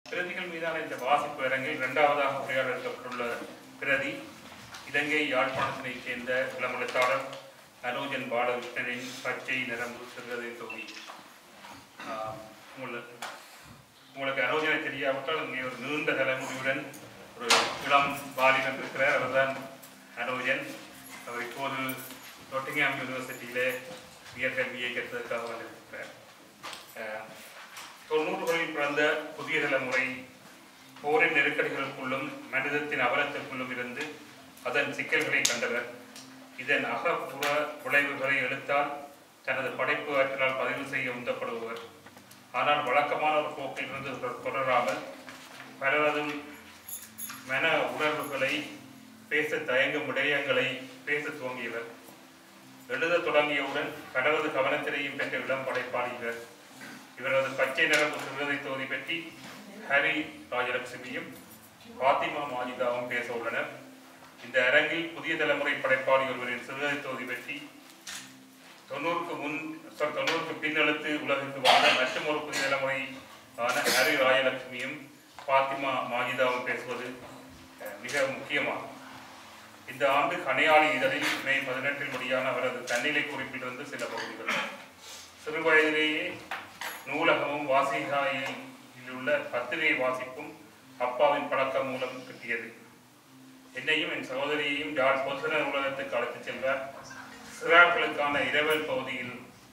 பிரதிகள் மீதான இந்த வாசிப்பு அரங்கில் இரண்டாவதாக உரையாடப்பட்டுள்ள பிரதி இலங்கை யாழ்ப்பாணத்தினைச் சேர்ந்த இளமுழுத்தாளர் அரோஜன் பாலகிருஷ்ணனின் பச்சை நரம்பு சிறுகதை தொகுதி ஆஹ், உங்களுக்கு உங்களுக்கு அரோஜனை தெரியாவிட்டால் இங்கே ஒரு நீண்ட தலைமுடியுடன் ஒரு இளம் வாலிபன் இருக்கிறார் அவர்தான் அரோஜன் அவர் இப்போது நொட்டிங்ஹாம் யூனிவர்சிட்டியிலே உயர்கல்வியை கற்றதற்காக வந்திருக்கிறார் ஆஹ், தொண்ணூறுகளில் பிறந்த புதிய தலைமுறை போரின் நெருக்கடிகளுக்குள்ளும் மனிதத்தின் அவலத்திற்குள்ளும் இருந்து அதன் சிக்கல்களை கண்டவர் இதன் அகப்புற விளைவுகளை எடுத்தால் தனது படைப்பு ஆற்றலால் பதிவு செய்ய உந்தப்படுபவர் ஆனால் வழக்கமான ஒரு போக்கில் இருந்து தொடர்- தொடராமல் பலரதும் மன உணர்வுகளை பேச தயங்கும் விடயங்களை பேச துவங்கியவர் எழுத தொடங்கியவுடன் பலரது கவனத்திலேயும் பெற்ற இளம் படைப்பாளி இவர் இவரது பச்சை நரம்பு சிறுகதை தொகுதி பற்றி ஹரி ராஜலட்சுமியும் பாத்திமா மாஜிதாவும் பேச உள்ளனர் இந்த அரங்கில் புதிய தலைமுறை படைப்பாளி ஒருவரின் சிறுகதை தொகுதி பற்றி தொண்ணூறுக்கு முன் sorry, தொண்ணூறுக்கு பின்னெழுத்து உலகிற்கு வாழ்ந்த மற்றும் ஒரு புதிய தலைமுறை ஆன ஹரி ராஜலட்சுமியும் பாத்திமா மாஜிதாவும் பேசுவது அஹ், மிக முக்கியமாகும் இந்த ஆண்டு கனையாளி இதழில் மே பதினெட்டில் வெளியான அவரது தன்னிலை குறிப்பிலிருந்து சில பகுதிகள் சிறு வயதிலேயே நூலகமும் வாசிகாயில் உள்ள பத்திரிகை வாசிப்பும் அப்பாவின் பழக்கம் மூலம் கிட்டியது என்னையும் என் சகோதரியையும் ஜார்ஜ் பொசன நூலகத்துக்கு அழைத்துச் செல்வார் சிறார்களுக்கான இரவல் பகுதியில்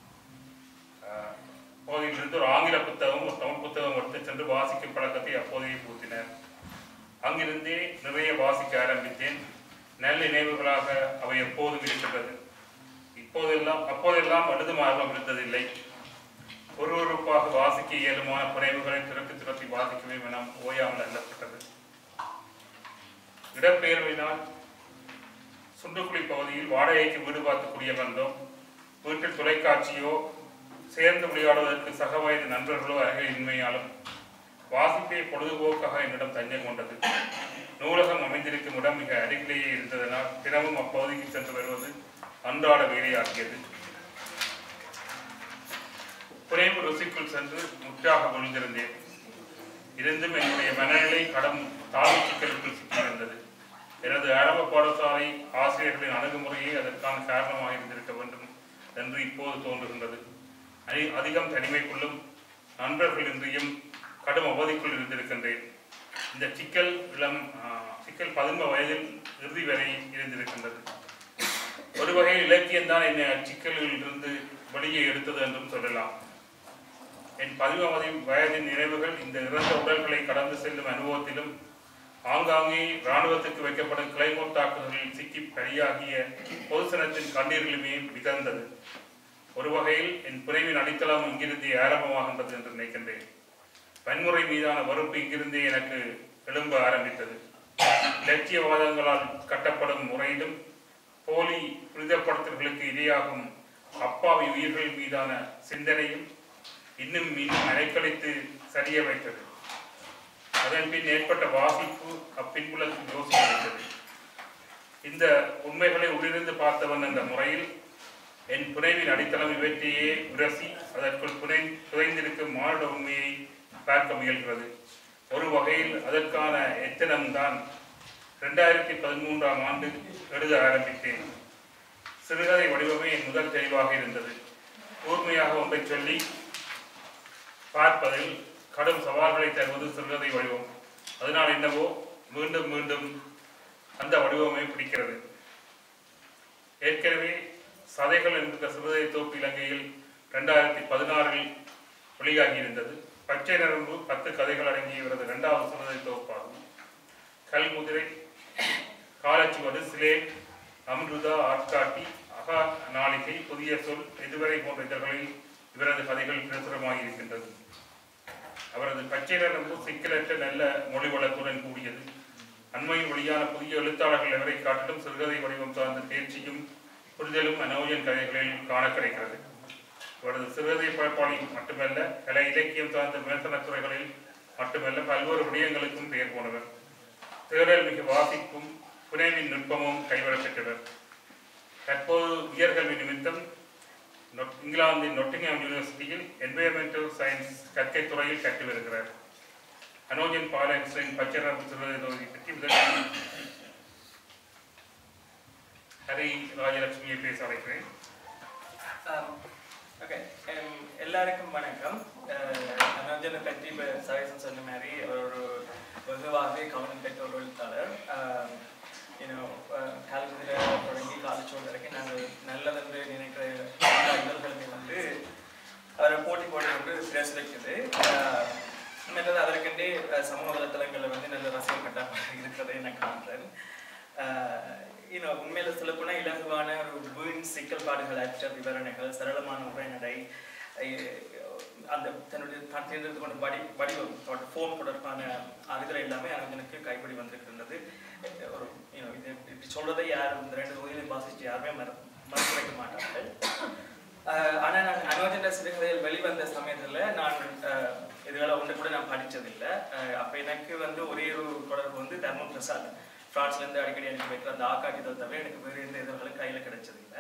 ஆஹ், பகுதியிலிருந்து ஒரு ஆங்கில புத்தகம் ஒரு தமிழ் புத்தகம் எடுத்துச் சென்று வாசிக்கும் பழக்கத்தை அப்போதையே பூத்தினர் அங்கிருந்தே நிறைய வாசிக்க ஆரம்பித்தேன் நல்ல நினைவுகளாக அவை எப்போதும் இருக்கின்றது இப்போதெல்லாம் அப்போதெல்லாம் எழுதும் ஆர்வம் இருந்ததில்லை ஒருவருப்பாக வாசிக்க இயலுமான புனைவுகளை திரட்டி திரட்டி வாசிக்கவே மனம் ஓயாமல் அல்லப்பட்டது இடப்பெயர்வினால் சுண்டுக்குழி பகுதியில் வாடகைக்கு வீடு பார்த்து குடிய வந்தோம் வீட்டில் தொலைக்காட்சியோ சேர்ந்து விளையாடுவதற்கு சக வயது நண்பர்களோ அருகில் இன்மையாலும் வாசிப்பே பொழுதுபோக்காக என்னிடம் தஞ்சம் கொண்டது நூலகம் அமைந்திருக்கும் இடம் மிக அருகிலேயே இருந்ததனால் தினமும் அப்பகுதிக்கு சென்று வருவது அன்றாட வேலையாகியது புனைவு ருசிக்குள் சென்று முற்றாக விழுந்திருந்தேன் இருந்தும் என்னுடைய மனநிலை கடும் தாழ்வு சிக்கலுக்குள் சிக்கியிருந்தது எனது ஆரம்ப பாடசாலை ஆசிரியர்களின் அணுகுமுறையே அதற்கான காரணமாக இருந்திருக்க வேண்டும் என்று இப்போது தோன்றுகின்றது அதி- அதிகம் தனிமைக்குள்ளும் நண்பர்கள் இன்றியும் கடும் அவதிக்குள் இருந்திருக்கின்றேன் இந்த சிக்கல் இளம் ஆ, சிக்கல் பதின்ம வயதில் இறுதி வரை இருந்திருக்கின்றது ஒரு வகையில் இலக்கியம்தான் என்னை அச்சிக்கலில் இருந்து வெளியே எடுத்தது என்றும் சொல்லலாம் என் பதினொன்பது வயதின் நினைவுகள் இந்த இறந்த உடல்களை கடந்து செல்லும் அனுபவத்திலும் ஆங்காங்கே இராணுவத்துக்கு வைக்கப்படும் கிளைமோர் தாக்குதலில் சிக்கி பலியாகிய பொதுசனத்தின் கண்ணீரிலுமே மிதந்தது ஒரு வகையில் என் பிரிவின் அடித்தளம் இங்கிருந்தே ஆரம்பமாகின்றது என்று நினைக்கின்றேன் வன்முறை மீதான வெறுப்பு இங்கிருந்தே எனக்கு எழும்ப ஆரம்பித்தது இலட்சியவாதங்களால் கட்டப்படும் முறையிலும் போலி புனிதப்படுத்தல்களுக்கு இரையாகும் அப்பாவி உயிர்கள் மீதான சிந்தனையும் இன்னும் இன்னும் அலைக்கழித்து சரிய வைத்தது அதன் பின் ஏற்பட்ட வாசிப்பு அப்பின்புலத்தில் யோசிக்க வைத்தது இந்த உண்மைகளை உள்ளிருந்து பார்த்தவன் என்ற முறையில் என் புனைவின் அடித்தளம் இவற்றையே உரசி அதற்குள் புனை புதைந்திருக்கும் மானுட உண்மையை பார்க்க முயல்கிறது ஒரு வகையில் அதற்கான எத்தனம்தான் ரெண்டாயிரத்தி பதிமூன்றாம் ஆண்டு எழுத ஆரம்பித்தேன் சிறுகதை வடிவமே என் முதல் தெளிவாக இருந்தது கூர்மையாக ஒன்றை சொல்லி பார்ப்பதில் கடும் சவால்களை தருவது சிறுகதை வடிவம் அதனால் என்னவோ மீண்டும் மீண்டும் அந்த வடிவமே பிடிக்கிறது ஏற்கனவே சதைகள் என்கிற சிறுகதை தொகுப்பு இலங்கையில் ரெண்டாயிரத்தி பதினாறில் வெளியாகி இருந்தது பச்சை நரம்பு பத்து கதைகள் அடங்கிய இவரது இரண்டாவது சிறுகதை தொகுப்பாகும் கல்முதிரை காலச்சுவடு சிலேட் அம்ருதா ஆட்காட்டி அகா நாளிகை புதிய சொல் இதுவரை போன்ற இதழ்களில் இவரது கதைகள் பிரசுரமாகி இருக்கின்றது அவரது பச்சை நரம்பு சிக்கலற்ற நல்ல மொழி வளத்துடன் கூடியது அண்மையில் வெளியான புதிய எழுத்தாளர்கள் எவரை காட்டிலும் சிறுகதை வடிவம் சார்ந்த தேர்ச்சியும் புரிதலும் அனோஜன் கதைகளில் காண கிடைக்கிறது அவரது சிறுகதை படைப்பாளி மட்டுமல்ல கலை இலக்கியம் சார்ந்த விமர்சனத் துறைகளில் மட்டுமல்ல பல்வேறு விடயங்களுக்கும் பெயர் போனவர் தேடல் மிகு வாசிப்பும் புனைவின் நுட்பமும் கைவரப் பெற்றவர் தற்போது உயர்கல்வி நிமித்தம் நொட்- இங்கிலாந்தின் நொட்டிங்ஹாம் யூனிவர்சிட்டியில் என்வைரன்மெண்டல் சயின்ஸ் கற்கை துறையில் கற்று வருகிறார் அனோஜன் பாலன்ஸின் பச்சைரம்பு சிறுகதை தொகுதி பற்றி முதலில் ஹரி ராஜலட்சுமியை பேச அழைக்கிறேன் ஓகே எல்லாருக்கும் வணக்கம் அனோஜனை பற்றி இப்போ சவேசன் சொன்ன மாதிரி அவர் ஒரு வெகுவாகவே கவனம் பெற்ற ஒரு எழுத்தாளர் இன்னும் கல்வியில் தொடங்கி காலேஜோடு வரைக்கும் நாங்கள் நல்லதென்று நினைக்கிற எல்லா இதழ்களுமே வந்து அவரை போட்டி போட்டு கொண்டு பிரசுரிக்குது மற்றது அதற்கண்டே சமூக வலைத்தளங்களில் வந்து நல்ல ரசிகர் கட்டாமல் இருக்கிறதை நான் காண்றேன் இன்னும் உண்மையில சொல்ல போனால் இலகுவான ஒரு வீண் சிக்கல்பாடுகள் அற்ற விவரணைகள் சரளமான உரைநடை அந்த தன்னுடைய தான் தேர்ந்தெடுத்து கொண்ட வடி வடிவம் ஃபோம் தொடர்பான அறிதல் எல்லாமே எனக்கு கைப்படி வந்திருக்கின்றது ஒரு இது இப்படி சொல்றதை யாரும் இந்த ரெண்டு தொகுதியிலையும் வாசிச்சு யாருமே மற மறந்து வைக்க மாட்டார்கள் ஆனால் நான் அனுவஜன சிறுகதையில் வெளிவந்த சமயத்தில் நான் இதுகளை ஒன்று கூட நான் படித்ததில்லை அப்போ எனக்கு வந்து ஒரே ஒரு தொடர்பு வந்து தர்ம பிரசாத் ஃப்ரான்ஸ்லேருந்து அடிக்கடி அனுப்பி வைக்கிற அந்த ஆக்காட்டிதழ் தவிர எனக்கு வேறு எந்த இதழ்களும் கையில் கிடைச்சதில்லை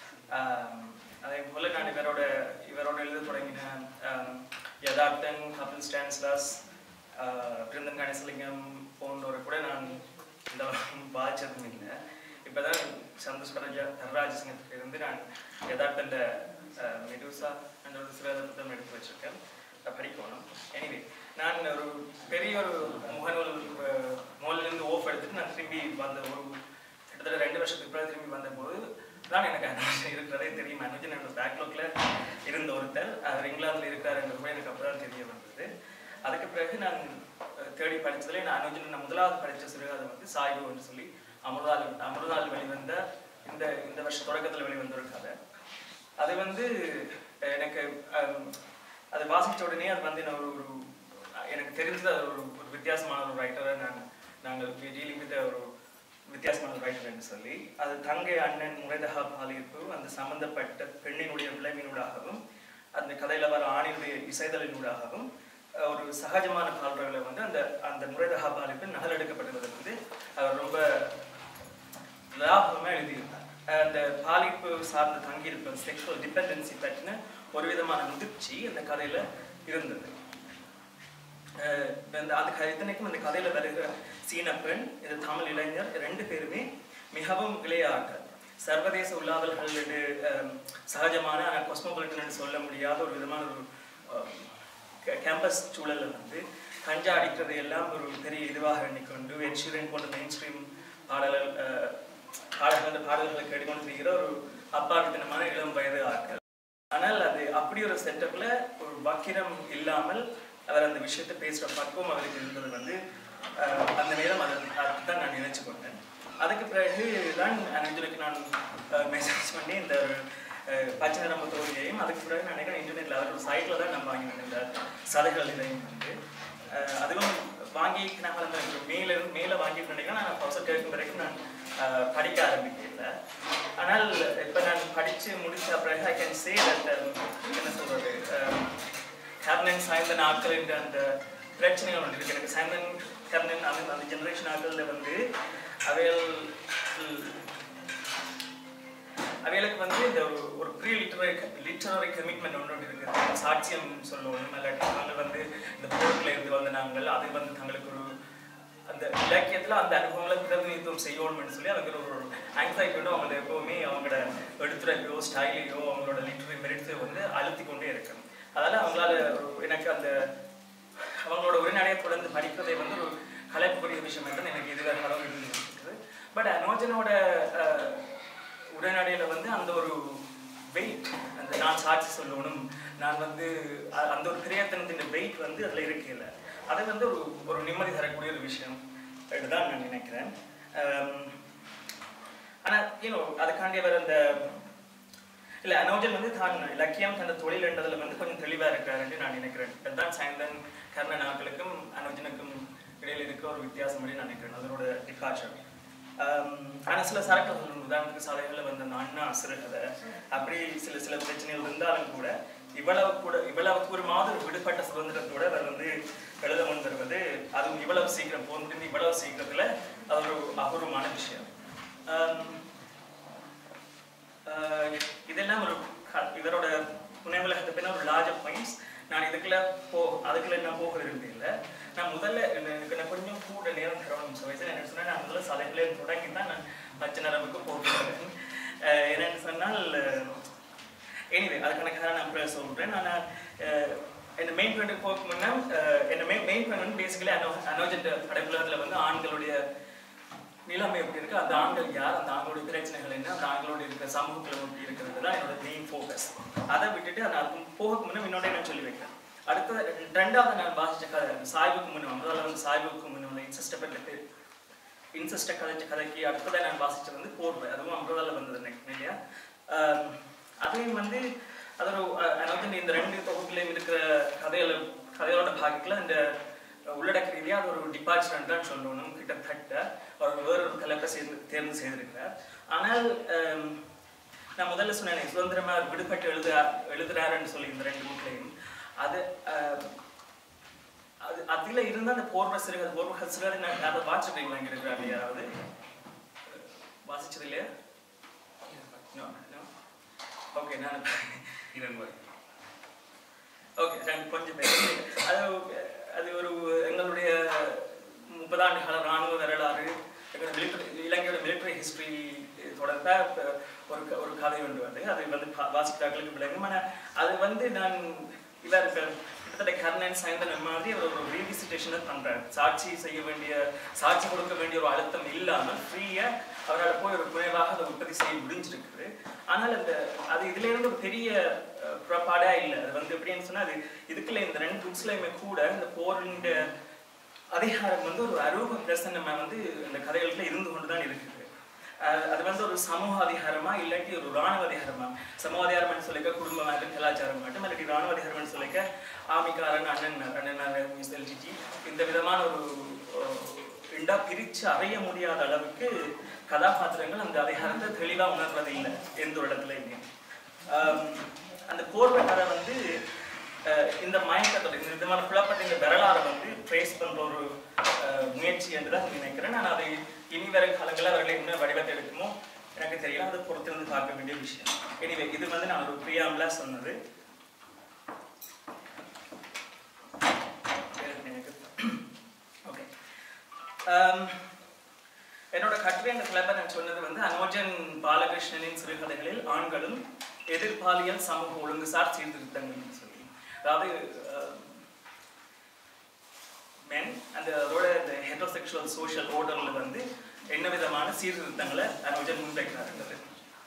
அதே போல் நான் இவரோட இவரோட எழுத தொடங்கின யதார்த்தன் கபில் ஸ்டான்ஸ்லாஸ் பிருந்தன் கணேசலிங்கம் போன்றவரை கூட நான் இந்த பாதிச்சதும் இல்லை இப்போ தான் சந்தோஷ் கரஜா தர்ராஜ சிங்கத்துக்கு இருந்து நான் யதார்த்தண்ட மெடூசா என்ற ஒரு சில புத்தகம் எடுத்து வச்சிருக்கேன் படிக்கணும் எனிவே நான் ஒரு பெரிய ஒரு முகநூல் நூலிலிருந்து ஓஃப் எடுத்துட்டு நான் திரும்பி வந்த ஒரு கிட்டத்தட்ட ரெண்டு வருஷத்துக்கு பிறகு திரும்பி வந்தபோது தான் எனக்கு அனுஜன் இருக்கிறதே தெரியும் அனுஜன் என்னோட பேக்லாக்ல இருந்த ஒருத்தர் அவர் இங்கிலாந்தில் இருக்கிறார் என்று கூட எனக்கு அப்போ தான் தெரிய வந்தது அதுக்கு பிறகு நான் தேடி படித்ததில் நான் அனுஜன் நான் முதலாவது படித்த சிறுகாதை வந்து சாய்வு என்று சொல்லி அமிர்தால் அமிர்தால் வெளிவந்த இந்த இந்த வருஷ தொடக்கத்தில் வெளிவந்த ஒரு கதை அது வந்து எனக்கு அதை வாசித்த உடனே அது வந்து நான் ஒரு ஒரு எனக்கு தெரிஞ்சது அது ஒரு ஒரு வித்தியாசமான ஒரு ரைட்டரை நான் நாங்கள் டீலிங் வித் ஒரு வித்தியாசமான ரைட்டர் என்று சொல்லி அது தங்கை அண்ணன் முறைதகா பாலிப்பு அந்த சம்பந்தப்பட்ட பெண்ணினுடைய விளைவினூடாகவும் அந்த கதையில் வர ஆணினுடைய இசைதலினூடாகவும் ஒரு சகஜமான பாடல்களை வந்து அந்த அந்த முறைதகா பாலிப்பு நகல் எடுக்கப்பட்டது வந்து அவர் ரொம்ப லாபமாக எழுதியிருந்தார் அந்த பாலிப்பு சார்ந்த தங்கியிருப்ப செக்ஷுவல் டிபெண்டன்சி பற்றின ஒரு விதமான முதிர்ச்சி அந்த கதையில இருந்தது அந்த இத்தனைக்கும் அந்த கதையில வருகிற சீன பெண் இது தமிழ் இளைஞர் ரெண்டு பேருமே மிகவும் இளையார்கள் சர்வதேச உள்ளாதல்கள் சகஜமான ஆனால் கொஸ்மோபாலிட்டன் சொல்ல முடியாத ஒரு விதமான ஒரு கேம்பஸ் சூழல்ல வந்து கஞ்சா அடிக்கிறது எல்லாம் ஒரு பெரிய இதுவாக எண்ணிக்கொண்டு என்ஷூரன் போன்ற மெயின் ஸ்ட்ரீம் பாடல்கள் பாடல்கள் பாடல்களை கேட்டுக்கொண்டு இருக்கிற ஒரு அப்பாவித்தனமான இளம் வயது ஆட்கள் ஆனால் அது அப்படி ஒரு செட்டப்ல ஒரு வக்கிரம் இல்லாமல் அவர் அந்த விஷயத்தை பேசுற பக்குவம் அவருக்கு இருந்தது வந்து அந்த நேரம் அதை அதுதான் நான் நினைச்சு கொண்டேன் அதுக்கு பிறகு தான் அனஞ்சலுக்கு நான் மெசேஜ் பண்ணி இந்த பச்சை நிறம தொகுதியையும் அதுக்கு பிறகு நான் நினைக்கிறேன் இன்டர்நெட்ல அவரோட சைட்ல தான் நான் வாங்கினேன் இந்த சதைகள் இதையும் வந்து அதுவும் வாங்கி நாங்கள் அந்த மேல இருந்து மேல வாங்கிட்டு நினைக்கிறேன் நான் ஃபர்ஸ்ட் கேட்கும் வரைக்கும் நான் படிக்க ஆரம்பிக்கல ஆனால் இப்போ நான் படித்து முடிச்ச பிறகு ஐ கேன் சே தட் என்ன சொல்றது கர்ணன் சாய்ந்தன் ஆட்கள் என்ற அந்த பிரச்சனைகள் ஒன்று இருக்கு எனக்கு சாய்ந்தன் கர்ணன் அந்த அந்த ஜெனரேஷன் ஆட்களில் வந்து அவைகள் அவைகளுக்கு வந்து இந்த ஒரு ஒரு ப்ரீ லிட்டரரி லிட்டரரி கமிட்மெண்ட் ஒன்று ஒன்று இருக்குது சாட்சியம் சொல்லணும் இல்லாட்டி நாங்கள் வந்து இந்த போர்ட்டில் இருந்து வந்த நாங்கள் அது வந்து தங்களுக்கு ஒரு அந்த இலக்கியத்தில் அந்த அனுபவங்களை பிரதிநிதித்துவம் செய்யணும்னு சொல்லி அவங்க ஒரு ஆங்ஸைட்டியோட அவங்கள எப்பவுமே அவங்களோட எடுத்துரைக்கையோ ஸ்டைலையோ அவங்களோட லிட்டரரி மெரிட்ஸையோ வந்து அழுத்தி கொண்டே இருக்கு அதனால அவங்களால எனக்கு அந்த அவங்களோட உரைநடையை தொடர்ந்து படிக்கிறதை வந்து ஒரு கலைப்புரிய விஷயம் என்று எனக்கு இதுவரை அளவு இருந்துருக்குது பட் அனோஜனோட உரைநடையில வந்து அந்த ஒரு வெயிட் அந்த நான் சாட்சி சொல்லணும் நான் வந்து அந்த ஒரு கிரியத்தனத்தின் வெயிட் வந்து அதில் இருக்கல அது வந்து ஒரு ஒரு நிம்மதி தரக்கூடிய ஒரு விஷயம் தான் நான் நினைக்கிறேன் ஆனால் யூனோ அதுக்காண்டி அவர் அந்த இல்லை அனோஜன் வந்து தான் இலக்கியம் தந்த தொழில் என்றதில் வந்து கொஞ்சம் தெளிவாக இருக்கிறாருன்னு நான் நினைக்கிறேன் அதுதான் சாயந்தன் கர்ண நாட்களுக்கும் அனோஜனுக்கும் இடையில் இருக்க ஒரு வித்தியாசம் நான் நினைக்கிறேன் அதனோட டிகாச்சர் ஆனால் சில சரக்குகள் உதாரணத்துக்கு சாலைகளில் வந்த அந்த அண்ணா சிறுகதை அப்படி சில சில பிரச்சனைகள் இருந்தாலும் கூட இவ்வளவு கூட இவ்வளவு ஒரு மாதம் விடுபட்ட சுதந்திரத்தோட அவர் வந்து எழுத முன் வருவது அதுவும் இவ்வளவு சீக்கிரம் போன் முடிந்து இவ்வளவு சீக்கிரத்துல அது ஒரு அபூர்வமான விஷயம் இதெல்லாம் ஒரு இவரோட புனைவுலகத்தை பின்ன ஒரு லார்ஜ் பாயிண்ட்ஸ் நான் இதுக்குள்ள போ அதுக்குள்ள நான் போக விரும்பல நான் முதல்ல என்ன- எனக்கு நான் கொஞ்சம் கூட நேரம் தரணும் ஸோ என்ன சொன்னா நான் முதல்ல சதைகளே தொடங்கி தான் நான் பச்சை நரம்புக்கு போகிறேன் என்னன்னு சொன்னால் எனிவே அதுக்கான காரணம் நான் அப்புறம் சொல்கிறேன் நான் அஹ், இந்த மெயின் பாயிண்ட் போக முன்னா என்ன மெயின் மெயின் பாயிண்ட் வந்து பேசிக்கலி அனோ அனோஜென்ட் அடைப்புலகத்தில் வந்து ஆண்களுடைய நிலைமை எப்படி இருக்கு அந்த ஆண்கள் யார் அந்த ஆண்களுடைய பிரச்சனைகள் என்ன அந்த ஆண்களோட இருக்கிற சமூகத்தில் எப்படி இருக்கிறது தான் என்னோட மெயின் ஃபோக்கஸ் அதை விட்டுட்டு நான் அதுக்கு போகக்கு முன்னே இன்னொட நான் சொல்லி வைக்கிறேன் அடுத்த ரெண்டாவது நான் வாசிச்ச கதை அந்த சாய்வுக்கு முன்னே முதல்ல வந்து சாய்வுக்கு முன்னே வந்து இன்சஸ்ட பற்றி இன்சஸ்ட கதைச்ச கதைக்கு அடுத்ததாக நான் வாசிச்சது வந்து போர்வை அதுவும் அம்ரதால வந்தது எனக்கு இல்லையா ஆம், அதையும் வந்து அது ஒரு அஹ், அதாவது இந்த ரெண்டு தொகுப்புலையும் இருக்கிற கதையில கதையோட பாக்கில் இந்த உள்ளடக்க ரீதியாக அது ஒரு டிபார்ச்சர் தான் சொல்லணும் கிட்டத்தட்ட அவர் வேறொரு தலைப்பை சேர்ந்து தேர்ந்து செய்திருக்கிறார் ஆனால் ஆம், நான் முதல்ல சொன்னேன் சுதந்திரமா அவர் விடுபட்டு எழுத எழுதுறாருன்னு சொல்லி இந்த ரெண்டு புக்லையும் அது ஆஹ், அது அதுல இருந்த அந்த போர்வ சிறுகதை போர்வ சிறுகதை நான் அதை வாசிச்சிருக்கீங்களா இங்க இருக்கிறாரு யாராவது வாசிச்சது இல்லையா ஓகே நான் இதன் வரை ஓகே நான் கொஞ்சம் பேர் அது அது ஒரு எங்களுடைய முப்பது ஆண்டு கால ராணுவ வரலாறு எங்களோட military- இலங்கையோட மிலிட்டரி ஹிஸ்டரி தொடர்ந்த ப- ஒரு க- ஒரு கதை ஒன்று வந்து அது வந்து பா- வாசிக்கிறார்களுக்கு விளங்கும் ஆனால் அது வந்து நான் இவர் இப்ப கிட்டத்தட்ட கர்ணன் சாயந்தரம் மாதிரி அவர் ஒரு ரீவிசிட்டேஷனை பண்றாரு சாட்சி செய்ய வேண்டிய சாட்சி கொடுக்க வேண்டிய ஒரு அழுத்தம் இல்லாமல் ஃப்ரீயா அவரால் போய் ஒரு குறைவாக அதை உற்பத்தி செய்ய முடிஞ்சிருக்குது ஆனால் அந்த அது இதுல இருந்து ஒரு பெரிய அஹ், புறப்பாடா இல்லை அது வந்து எப்படின்னு சொன்னா அது இதுக்குள்ள இந்த ரெண்டு புக்ஸ்லயுமே கூட இந்த போரின் அதிகாரம் வந்து ஒரு அரூப பிரசன்னமா வந்து இந்த கதைகளுக்குள்ள இருந்து கொண்டு தான் இருக்குது அஹ் அது வந்து ஒரு சமூக அதிகாரமா இல்லாட்டி ஒரு ராணுவ அதிகாரமா சமூக அதிகாரம் சொல்லிக்க குடும்பம் மட்டும் கலாச்சாரம் மட்டும் இல்லாட்டி ராணுவ அதிகாரம் சொல்லிக்க ஆமிக்காரன் அண்ணன் அண்ணன் மிஸ் எல்ஜிஜி இந்த விதமான ஒரு அஹ், ரெண்டா பிரிச்சு அறைய முடியாத அளவுக்கு கதாபாத்திரங்கள் அந்த அதிகாரத்தை தெளிவா உணர்றது இல்லை எந்த ஒரு இடத்துலையுமே ஆம், அந்த போர்வை கதை வந்து அஹ், இந்த மயக்கத்தோட இந்த விதமான குழப்பத்தின் இந்த வரலாறை வந்து ட்ரேஸ் பண்ற ஒரு அஹ், முயற்சி என்று தான் நினைக்கிறேன் நான் அதை இனி வரும் காலங்களில் அவர்களை என்ன வடிவத்தை எடுக்குமோ எனக்கு தெரியல அதை பொறுத்திருந்து பார்க்க வேண்டிய விஷயம் எனிவே இது வந்து நான் ஒரு பிரியாமலா சொன்னது ஓகே என்னோட கட்டுரை அந்த கிளப்பை நான் சொன்னது வந்து அனோஜன் பாலகிருஷ்ணனின் சிறுகதைகளில் ஆண்களும் எதிர்பாலியல் சமூக ஒழுங்குசார் சீர்திருத்தங்கள் சொல்லி அதாவது மென் அந்த அதோட இந்த ஹெட்ரோசெக்சுவல் சோஷியல் ஓர்டர்ல வந்து என்ன விதமான சீர்திருத்தங்களை அனோஜன் முன்வைக்கிறாருன்றது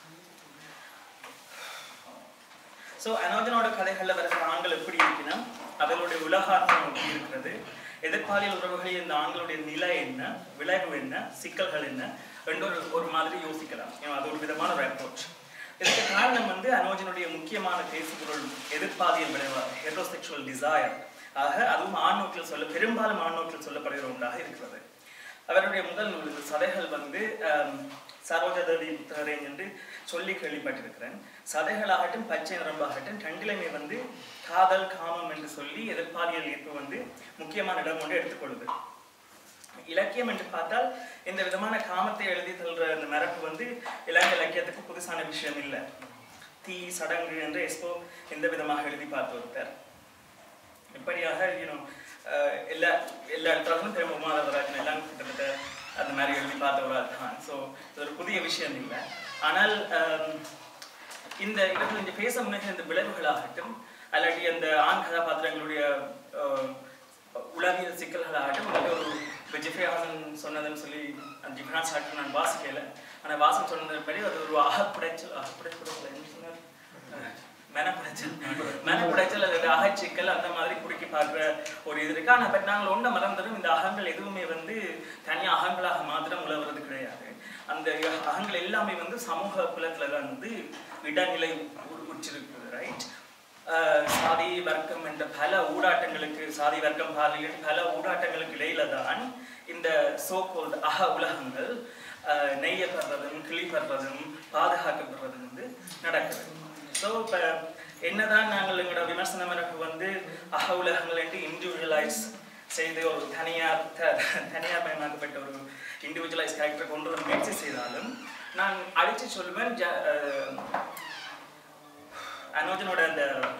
ஸோ அனோஜனோட கதைகள்ல வர ஆண்கள் எப்படி இருக்குன்னா அவர்களுடைய உலகார்த்தம் எப்படி இருக்கிறது எதிர்பாலியல் உறவுகளில் இந்த ஆண்களுடைய நிலை என்ன விளைவு என்ன சிக்கல்கள் என்ன ரெண்டு ஒரு ஒரு மாதிரி யோசிக்கலாம் ஏன்னா அது ஒரு விதமான ஒரு அப்ரோச் இதுக்கு காரணம் வந்து அனோஜனுடைய முக்கியமான பேசுபொருள் எதிர்பாலியல் விளைவு ஹெட்ரோசெக்சுவல் டிசையர் ஆக அதுவும் ஆண் சொல்ல பெரும்பாலும் ஆண் சொல்லப்படுகிற ஒன்றாக இருக்கிறது அவருடைய முதல் நூல் இந்த சதைகள் வந்து ஆம், சரோஜதேவி புத்தகரேன் என்று சொல்லி கேள்விப்பட்டிருக்கிறேன் சதைகளாகட்டும் பச்சை நரம்பாகட்டும் ரெண்டிலுமே வந்து காதல் காமம் என்று சொல்லி எதிர்பாலியல் ஈர்ப்பு வந்து முக்கியமான இடம் கொண்டு எடுத்துக்கொள்ளுது இலக்கியம் என்று பார்த்தால் இந்த விதமான காமத்தை எழுதி தள்ளுற இந்த மரபு வந்து இலங்கை இலக்கியத்துக்கு புதுசான விஷயம் இல்லை தீ சடங்கு என்று எஸ்போ எந்த விதமாக எழுதி பார்த்து ஒருத்தர் இப்படியாக யூனோ எல்லா எல்லா இடத்துலையும் திரும்ப உமாதவராஜன் எல்லாம் கிட்டத்தட்ட அந்த மாதிரி எழுதி பார்த்தவராக தான் ஸோ இது ஒரு புதிய விஷயம் இல்லை ஆனால் ஆம், இந்த இவர்கள் இந்த பேச முன்னே இந்த விளைவுகளாகட்டும் அல்லாட்டி அந்த ஆண் கதாபாத்திரங்களுடைய ஆஹ், உளவியல் சிக்கல்களாகட்டும் அல்லது ஒரு இப்போ ஜிஃபே ஹாசன் சொன்னதுன்னு சொல்லி அந்த ஜிஃப்ரான் சாட்டு நான் வாசிக்கல ஆனால் வாசன் சொன்னதுபடி அது ஒரு அகப்படைச்சல் அகப்படைச்சல் என்ன சொன்னார் மெனப்படைச்சல் மெனப்படைச்சல் அல்லது அகச்சிக்கல் அந்த மாதிரி குறுக்கி பார்க்குற ஒரு இது இருக்கு ஆனால் பட் நாங்கள் ஒன்றை மறந்துடும் இந்த அகங்கள் எதுவுமே வந்து தனியாக அகங்களாக மாத்திரம் உழவுறது கிடையாது அந்த அகங்கள் எல்லாமே வந்து சமூக குலத்துல தான் வந்து இடைநிலை உ- உற்றிருக்குது ரைட் சாதி வர்க்கம் என்ற பல ஊடாட்டங்களுக்கு சாதி வர்க்கம் பாலியல் பல ஊடாட்டங்களுக்கு இடையில தான் இந்த சோகோல்ட் அக உலகங்கள் ஆஹ், நெய்யப்படுறதும் கிளிப்படுறதும் பாதுகாக்கப்படுறதும் வந்து நடக்குது ஸோ இப்போ என்னதான் நாங்கள் எங்களோட விமர்சன மரபு வந்து அக உலகங்கள் என்று இண்டிவிஜுவலைஸ் செய்து ஒரு தனியார் த- தனியார் மயமாக்கப்பட்ட ஒரு இண்டிவிஜுவலைஸ் கேரக்டரை கொண்டு வர முயற்சி செய்தாலும் நான் அடித்து சொல்வேன் ஜ- அஹ், அனோஜனோட அந்த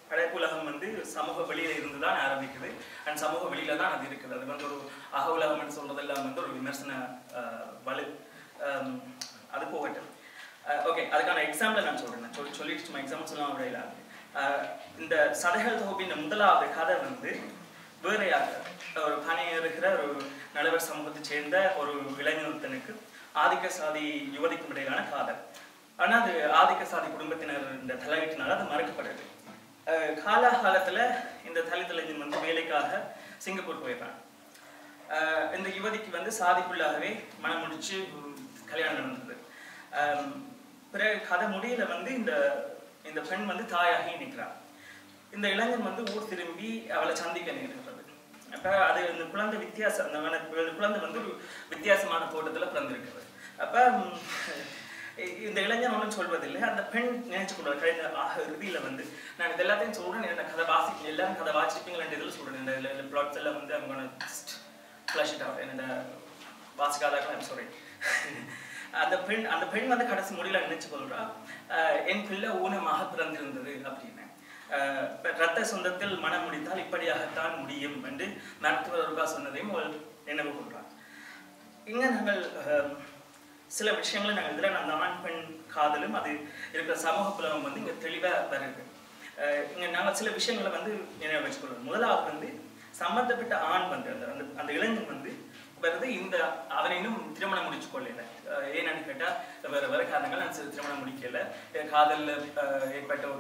படைப்புலகம் வந்து சமூக வெளியில இருந்து தான் ஆரம்பிக்குது அண்ட் சமூக வெளியில தான் அது இருக்குது அது வந்து ஒரு அக உலகம்னு சொல்றதெல்லாம் வந்து ஒரு விமர்சன அஹ், வலு அம், அது போகட்டும் ஓகே அதுக்கான எக்ஸாம்பிள் நான் சொல்றேன் நான் சொல்லி சொல்லிட்டு சும்மா எக்ஸாம்பிள் சொல்லலாம் விடையில இந்த சதைகள் தொகுப்பின் முதலாவது கதை வந்து வேறையாக ஒரு பணியேறுகிற ஒரு நடுவர் சமூகத்தை சேர்ந்த ஒரு இளைஞனுக்கு ஆதிக்க சாதி யுவதிக்கும் இடையிலான காதல் ஆனா அது ஆதிக்க சாதி குடும்பத்தினர் இந்த தலையீட்டினால அது மறுக்கப்படுது அஹ் காலாகாலத்துல இந்த தலித் இளைஞன் வந்து வேலைக்காக சிங்கப்பூர் போயிடுறான் அஹ் இந்த யுவதிக்கு வந்து சாதிக்குள்ளாகவே மனம் முடிச்சு உம், கல்யாணம் நடந்தது அஹ் பிறகு கதை முடியல வந்து இந்த இந்த பெண் வந்து தாயாகி நிற்கிறான் இந்த இளைஞன் வந்து ஊர் திரும்பி அவளை சந்திக்க நேரிடுறது அப்ப அது இந்த குழந்தை வித்தியாசம் அந்த மன- இந்த குழந்தை வந்து ஒரு வித்தியாசமான தோட்டத்துல பிறந்திருக்கிறது அப்ப உம், இ- இந்த இளைஞன் ஒன்றும் சொல்வதில்லை அந்த பெண் நினைச்சு கொள்வார் கழிந்த ஆக இறுதியில வந்து நான் இது எல்லாத்தையும் சொல்றேன் என்ன கதை வாசி எல்லாரும் கதை வாசிப்பீங்களா இதில் சொல்றேன் இந்த பிளாட்ஸ் எல்லாம் வந்து அவங்க ஃபிளாஷ் இட் அவுட் என்னோட வாசிக்காதாக்கள் ஐம் சாரி அந்த பெண் அந்த பெண் வந்து கடைசி முடியல நினைச்சு கொள்றா அஹ் என் பிள்ளை ஊனமாக பிறந்திருந்தது அப்படின்னு அஹ் ரத்த சொந்தத்தில் மனம் முடித்தால் இப்படியாகத்தான் முடியும் என்று மருத்துவர் ஒருவா சொன்னதையும் அவள் நினைவு கொள்றார் இங்க நாங்கள் அஹ், சில விஷயங்களை நாங்கள் இதில் அந்த ஆண் பெண் காதலும் அது இருக்கிற சமூக புலகம் வந்து இங்க தெளிவா வருது அஹ் இங்க நாங்கள் சில விஷயங்களை வந்து நினைவு வச்சுக்கொள்வோம் முதலாவது வந்து சம்பந்தப்பட்ட ஆண் வந்து அந்த அந்த- அந்த இளைஞன் வந்து வருது இந்த அவனை இன்னும் திருமணம் முடிச்சு கொள்ளல அஹ் ஏன்னு கேட்டா வேற வேற காரணங்கள் நான் சில திருமணம் முடிக்கல அஹ் காதல்ல அஹ் ஏற்பட்ட ஒரு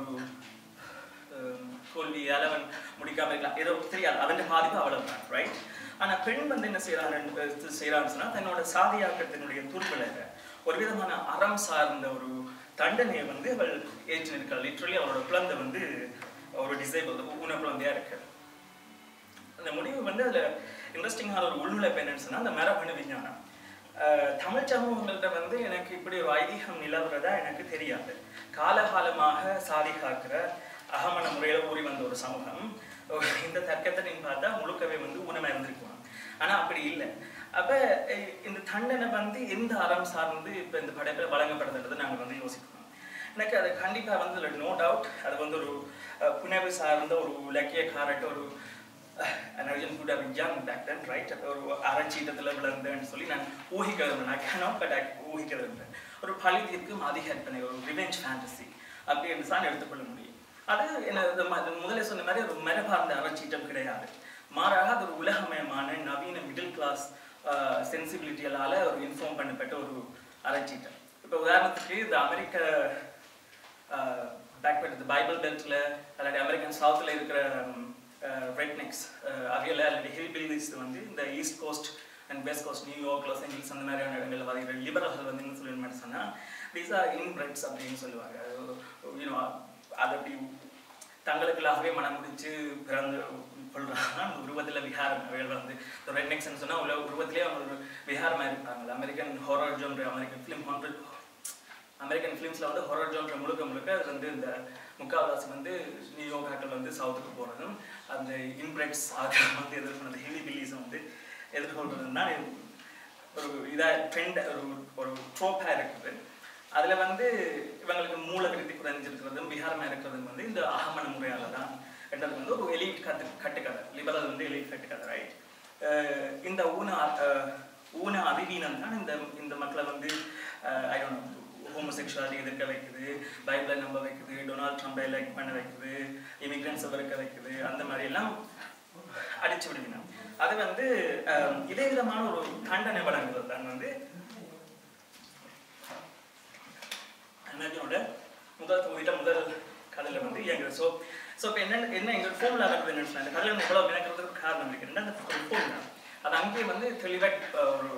அஹ் தோல்வியால அவன் முடிக்காம இருக்கலாம் ஏதோ தெரியாது அவன் பாதிப்பு அவ்வளவுதான் ரைட் ஆனா பெண் வந்து என்ன செய்யறான்னு செய்யறான்னு சொன்னா தன்னோட சாதியாக்கத்தினுடைய துர்விளைவை ஒரு விதமான அறம் சார்ந்த ஒரு தண்டனையை வந்து அவள் ஏற்று நிற்கிறாள் லிட்ரலி அவளோட குழந்தை வந்து ஒரு டிசேபிள் ஊன குழந்தையா இருக்கு அந்த முடிவு வந்து அதுல இன்ட்ரெஸ்டிங்கான ஒரு உள்நுழைப்பு என்னன்னு சொன்னா அந்த மரபணு விஞ்ஞானம் அஹ் தமிழ் சமூகங்கள்ட்ட வந்து எனக்கு இப்படி ஒரு ஐதீகம் நிலவுறதா எனக்கு தெரியாது காலகாலமாக சாதி காக்கிற அகமண முறையில ஊறி வந்த ஒரு சமூகம் ஒரு இந்த தர்க்கத்தை நீங்க பார்த்தா முழுக்கவே வந்து உணவை இருந்திருக்கும் ஆனா அப்படி இல்லை அப்ப அஹ் இந்த தண்டனை வந்து எந்த அறம் சார்ந்து இப்ப இந்த படைப்பில் வழங்கப்படுதுன்றது நாங்க வந்து யோசிக்கணும் எனக்கு அது கண்டிப்பா வந்து நோ டவுட் அது வந்து ஒரு அஹ், புனைவு சார்ந்த ஒரு இலக்கியக்காரட்ட ஒரு Anojan good how young back then right ஒரு அரைச்சீட்டத்தில் விளர்ந்தேன்னு சொல்லி நான் ஊகிக்க விரும்புறேன் ஐ கேனாட் பட் ஊகிக்க விரும்புறேன் ஒரு பழி தீர்க்கும் அதிக அர்ப்பணை ஒரு ரிவெஞ்ச் ஃபேண்டசி அப்படி என்று தான் எடுத்துக்கொள்ள முடியும் அது என்ன இது ம- இது முதல்ல சொன்ன மாதிரி ஒரு மரபார்ந்த அறச்சீட்டம் கிடையாது மாறாக அது ஒரு உலகமயமான நவீன மிடில் கிளாஸ் சென்சிபிலிட்டியால ஒரு இன்ஃபார்ம் பண்ணப்பட்ட ஒரு அறச்சீட்டம் இப்போ உதாரணத்துக்கு இந்த அமெரிக்க பேக்வர்ட் இந்த பைபிள் பெல்ட்ல அல்லது அமெரிக்கன் சவுத்தில் இருக்கிற ரெட்னெக்ஸ் அவையில் அல்லது ஹில் பில்லிஸ் வந்து இந்த east coast and west coast New York Los Angeles அந்த மாதிரியான இடங்களில் வருகிற லிபரல்கள் வந்து என்ன சொல்லணும்னு சொன்னால் தீஸ் ஆர் இன்பிரெட்ஸ் அப்படின்னு சொல்லுவாங்க யூனோ அது அப்படி தங்களுக்குள்ளாகவே மனம் முடிச்சு பிறந்து கொள்றாங்க அந்த உருவத்தில் விஹாரம் அவைகள் வந்து ரெட்னெக்ஸ்ன்னு சொன்னால் உள்ள உருவத்திலே அவங்க ஒரு விஹாரமாக இருப்பாங்க American horror genre American film haunted American ஃபிலிம்ஸில் வந்து ஹொரர் ஜோன்ற முழுக்க முழுக்க அது வந்து இந்த முக்கால்வாசி வந்து நியூயார்க் ஆக்கள் வந்து சவுத்துக்கு போகிறதும் அந்த இன்பிரெட்ஸ் ஆக்கள் வந்து எதிர்ப்பு அந்த ஹெவி பில்லிஸை வந்து எதிர்கொள்றதும் தான் இது ஒரு இதாக ட்ரெண்ட் ஒரு ஒரு ட்ரோப்பாக இருக்குது அதில் வந்து இவங்களுக்கு மூல விருத்தி குறைஞ்சிருக்கிறதும் விகாரமாக இருக்கிறதும் வந்து இந்த அகமண முறையால் தான் என்றது வந்து ஒரு எலிட் கட்டு கட்டுக்கதை லிபரல் வந்து எலிட் கட்டுக்கதை ரைட் இந்த ஊன அஹ், ஊன அறிவீனம் தான் இந்த இந்த மக்களை வந்து ஐ டோன்ட் ஹோமோசெக்சுவாலிட்டி எதிர்க்க வைக்குது பைபிளை நம்ப வைக்குது டொனால்ட் ட்ரம்பை லைக் பண்ண வைக்குது இமிக்ரெண்ட்ஸை வெறுக்க வைக்குது அந்த மாதிரி எல்லாம் அடிச்சு விடுவினா அது வந்து அஹ், இதே விதமான ஒரு தண்டனை வழங்குவது தான் வந்து அண்ணாஜியோட முதல் தொகுதியில முதல் கதையில வந்து இயங்குது ஸோ ஸோ இப்போ என்ன என்ன எங்கள் ஃபோனில் நடக்குது என்ன சொன்னா, இந்த கதையில் இவ்வளோ விளக்குறதுக்கு காரணம் இருக்கு அந்த ஃபோன் தான் அது அங்கேயே வந்து தெளிவாக ஒரு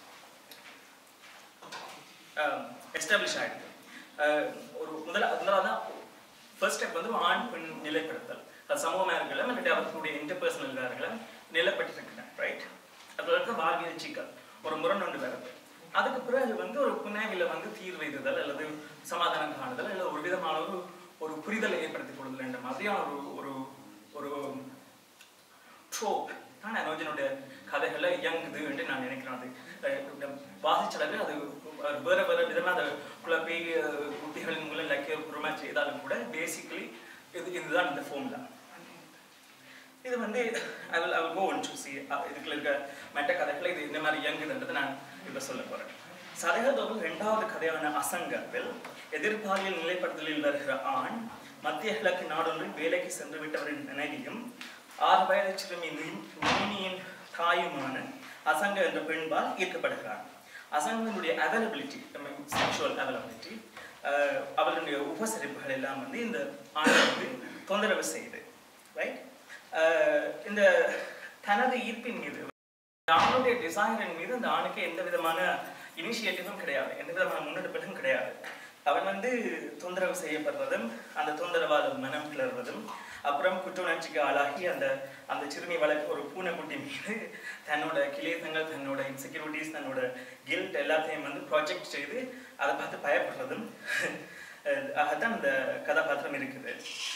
எஸ்டாப்ளிஷ் ஆகிடுது அஹ் ஒரு முதல்ல முதலாவது தான் ஃபர்ஸ்ட் ஸ்டெப் வந்து ஆண் பெண் நிலைப்படுத்தல் அது சமூகமாக இருக்கலாம் இல்லாட்டி அவர்களுடைய இன்டர்பர்சனல் இருக்கலாம் நிலைப்பட்டிருக்கிறேன் ரைட் அதில் இருக்க வாழ்வியல் சிக்கல் ஒரு முரணொண்டு வருது அதுக்கு பிறகு வந்து ஒரு புனைவில வந்து தீர்வு எய்துதல் அல்லது சமாதானம் காணுதல் அல்லது ஒரு விதமான ஒரு ஒரு புரிதலை ஏற்படுத்திக் கொள்ளுதல் என்ற மாதிரியான ஒரு ஒரு ஒரு ட்ரோப் தான் அனோஜனுடைய கதைகளை இயங்குது என்று நான் நினைக்கிறேன் அது அஹ் வாசிச்சளவு அது அஹ் வேற வேற விதமா அதை குழப்பி அஹ் குட்டிகளின் மூலம் இலக்கிய பூர்வமா செய்தாலும் கூட பேசிக்கலி இது இதுதான் இந்த ஃபார்முலா இது வந்து I will I will go on to see இதுக்குள்ள இருக்க மற்ற கதைகளை இது இந்த மாதிரி இயங்குதுன்றதை நான் இப்போ சொல்ல போகிறேன் சதகதோடு ரெண்டாவது கதையான அசங்கத்தில் எதிர்பாலியல் நிலைப்படுத்தலில் வருகிற ஆண் மத்திய கிழக்கு நாடொன்றில் வேலைக்கு சென்று விட்டவரின் நினைவையும் ஆறு வயது சிறுமி நீனியின் தாயுமான அசங்க என்ற பெண்பால் ஈர்க்கப்படுகிறார் அசங்கனுடைய அவைலபிலிட்டி செக்ஷுவல் அவைலபிலிட்டி அவளுடைய உபசரிப்புகள் எல்லாம் வந்து இந்த ஆணை வந்து தொந்தரவு செய்யுது ரைட் இந்த தனது ஈர்ப்பின் மீது ஆணுடைய டிசைரின் மீது அந்த ஆணுக்கு எந்த விதமான இனிஷியேட்டிவும் கிடையாது எந்த விதமான முன்னெடுப்புகளும் கிடையாது அவன் வந்து தொந்தரவு செய்யப்படுவதும் அந்த தொந்தரவால் மனம் கிளறுவதும் அப்புறம் குற்றுணர்ச்சிக்கு ஆளாகி அந்த அந்த சிறுமி வளர்க்க ஒரு பூனைக்குட்டி மீது தன்னோட கிளேசங்கள் தன்னோட இன்செக்யூரிட்டிஸ் தன்னோட கில்ட் எல்லாத்தையும் வந்து ப்ராஜெக்ட் செய்து அதை பார்த்து பயப்படுறதும் அதுதான் அந்த கதாபாத்திரம் இருக்குது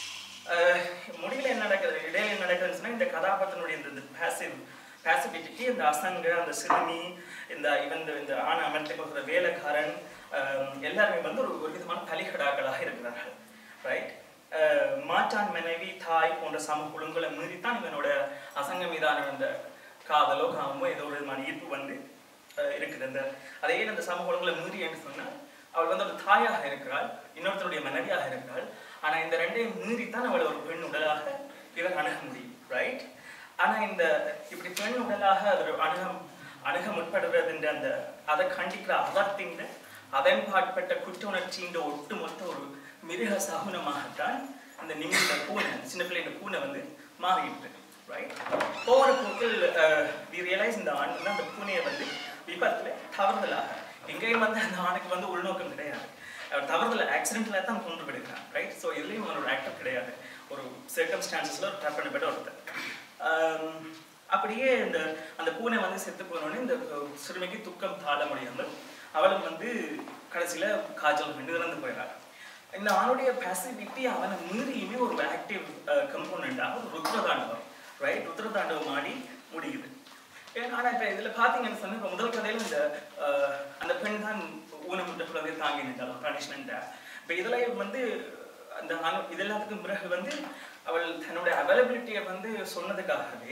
அஹ் முடியல என்ன நடக்குது இடையில என்ன நடக்குதுன்னு சொன்னா இந்த கதாபாத்திரனுடைய இந்த பேசிவ் பேசிபிலிட்டிக்கு இந்த அசங்க அந்த சிறுமி இந்த இவன் இந்த- இந்த ஆணை அமர்த்தி கொடுக்குற வேலைக்காரன் அஹ் எல்லாருமே வந்து ஒரு ஒரு விதமான பலிகடாக்களாக இருக்கிறார்கள் ரைட் மாற்றான் மனைவி தாய் போன்ற சம குழுங்களை மீறித்தான் இவனோட அசங்க மீதான அந்த காதலோ காமோ ஏதோ ஒரு விதமான ஈர்ப்பு வந்து அஹ் இருக்குது அந்த அதே அந்த சம குழுங்களை மீறி என்று சொன்னால் அவள் வந்து ஒரு தாயாக இருக்கிறாள் இன்னொருத்தருடைய மனைவியாக இருக்கிறாள் ஆனா இந்த ரெண்டையும் மீறித்தான் அவள் ஒரு பெண் உடலாக இவர் அணுக முடியும் ரைட் ஆனா இந்த இப்படி பெண் உடலாக ஒரு அணுகம் அணுக முற்படுறதுன்ற அந்த அதை கண்டிக்கிற அதத்தின் அதன் பாட்பட்ட குற்ற உணர்ச்சியின் ஒட்டுமொத்த ஒரு மிருக சகுனமாகத்தான் அந்த நிமிட பூனை சின்ன பிள்ளைங்க பூனை வந்து மாறிட்டு ரைட் போகிற போக்கில் வி ரியலைஸ் இந்த ஆண் வந்து அந்த பூனையை வந்து விபத்துல தவறுதலாக எங்கேயும் வந்து அந்த ஆணுக்கு வந்து உள்நோக்கம் கிடையாது அவர் தவறுதல ஆக்சிடென்ட்ல தான் கொண்டு விடுக்கிறான் ரைட் ஸோ இதுலேயும் அவனோட ஆக்டர் கிடையாது ஒரு சர்க்கம்ஸ்டான்சஸில் ஒரு ட்ராப் பண்ணப்பட்ட ஒருத்தர் ஆம், அப்படியே இந்த அந்த பூனை வந்து செத்து போனோடனே இந்த சிறுமிக்கு துக்கம் தாழ முடியாமல் அவளும் வந்து கடைசியில காய்ச்சல் கண்டு இறந்து போயிடறாள் இந்த ஆணுடைய பேசிவிட்டி அவனை மீறியுமே ஒரு ஆக்டிவ் கம்போனண்டாக ஒரு ருத்ரதாண்டவம் ரைட் ருத்ரதாண்டவம் ஆடி முடியுது ஏன் ஆனா இப்ப இதுல பாத்தீங்கன்னு சொன்னா இப்ப முதல் கதையில இந்த அஹ், அந்த பெண் தான் ஊனமுற்ற குழந்தை தாங்கி நின்றாள் பனிஷ்மெண்ட்டா இப்ப இதுல வந்து அந்த அனு இது எல்லாத்துக்கும் பிறகு வந்து அவள் தன்னுடைய அவைலபிலிட்டியை வந்து சொன்னதுக்காகவே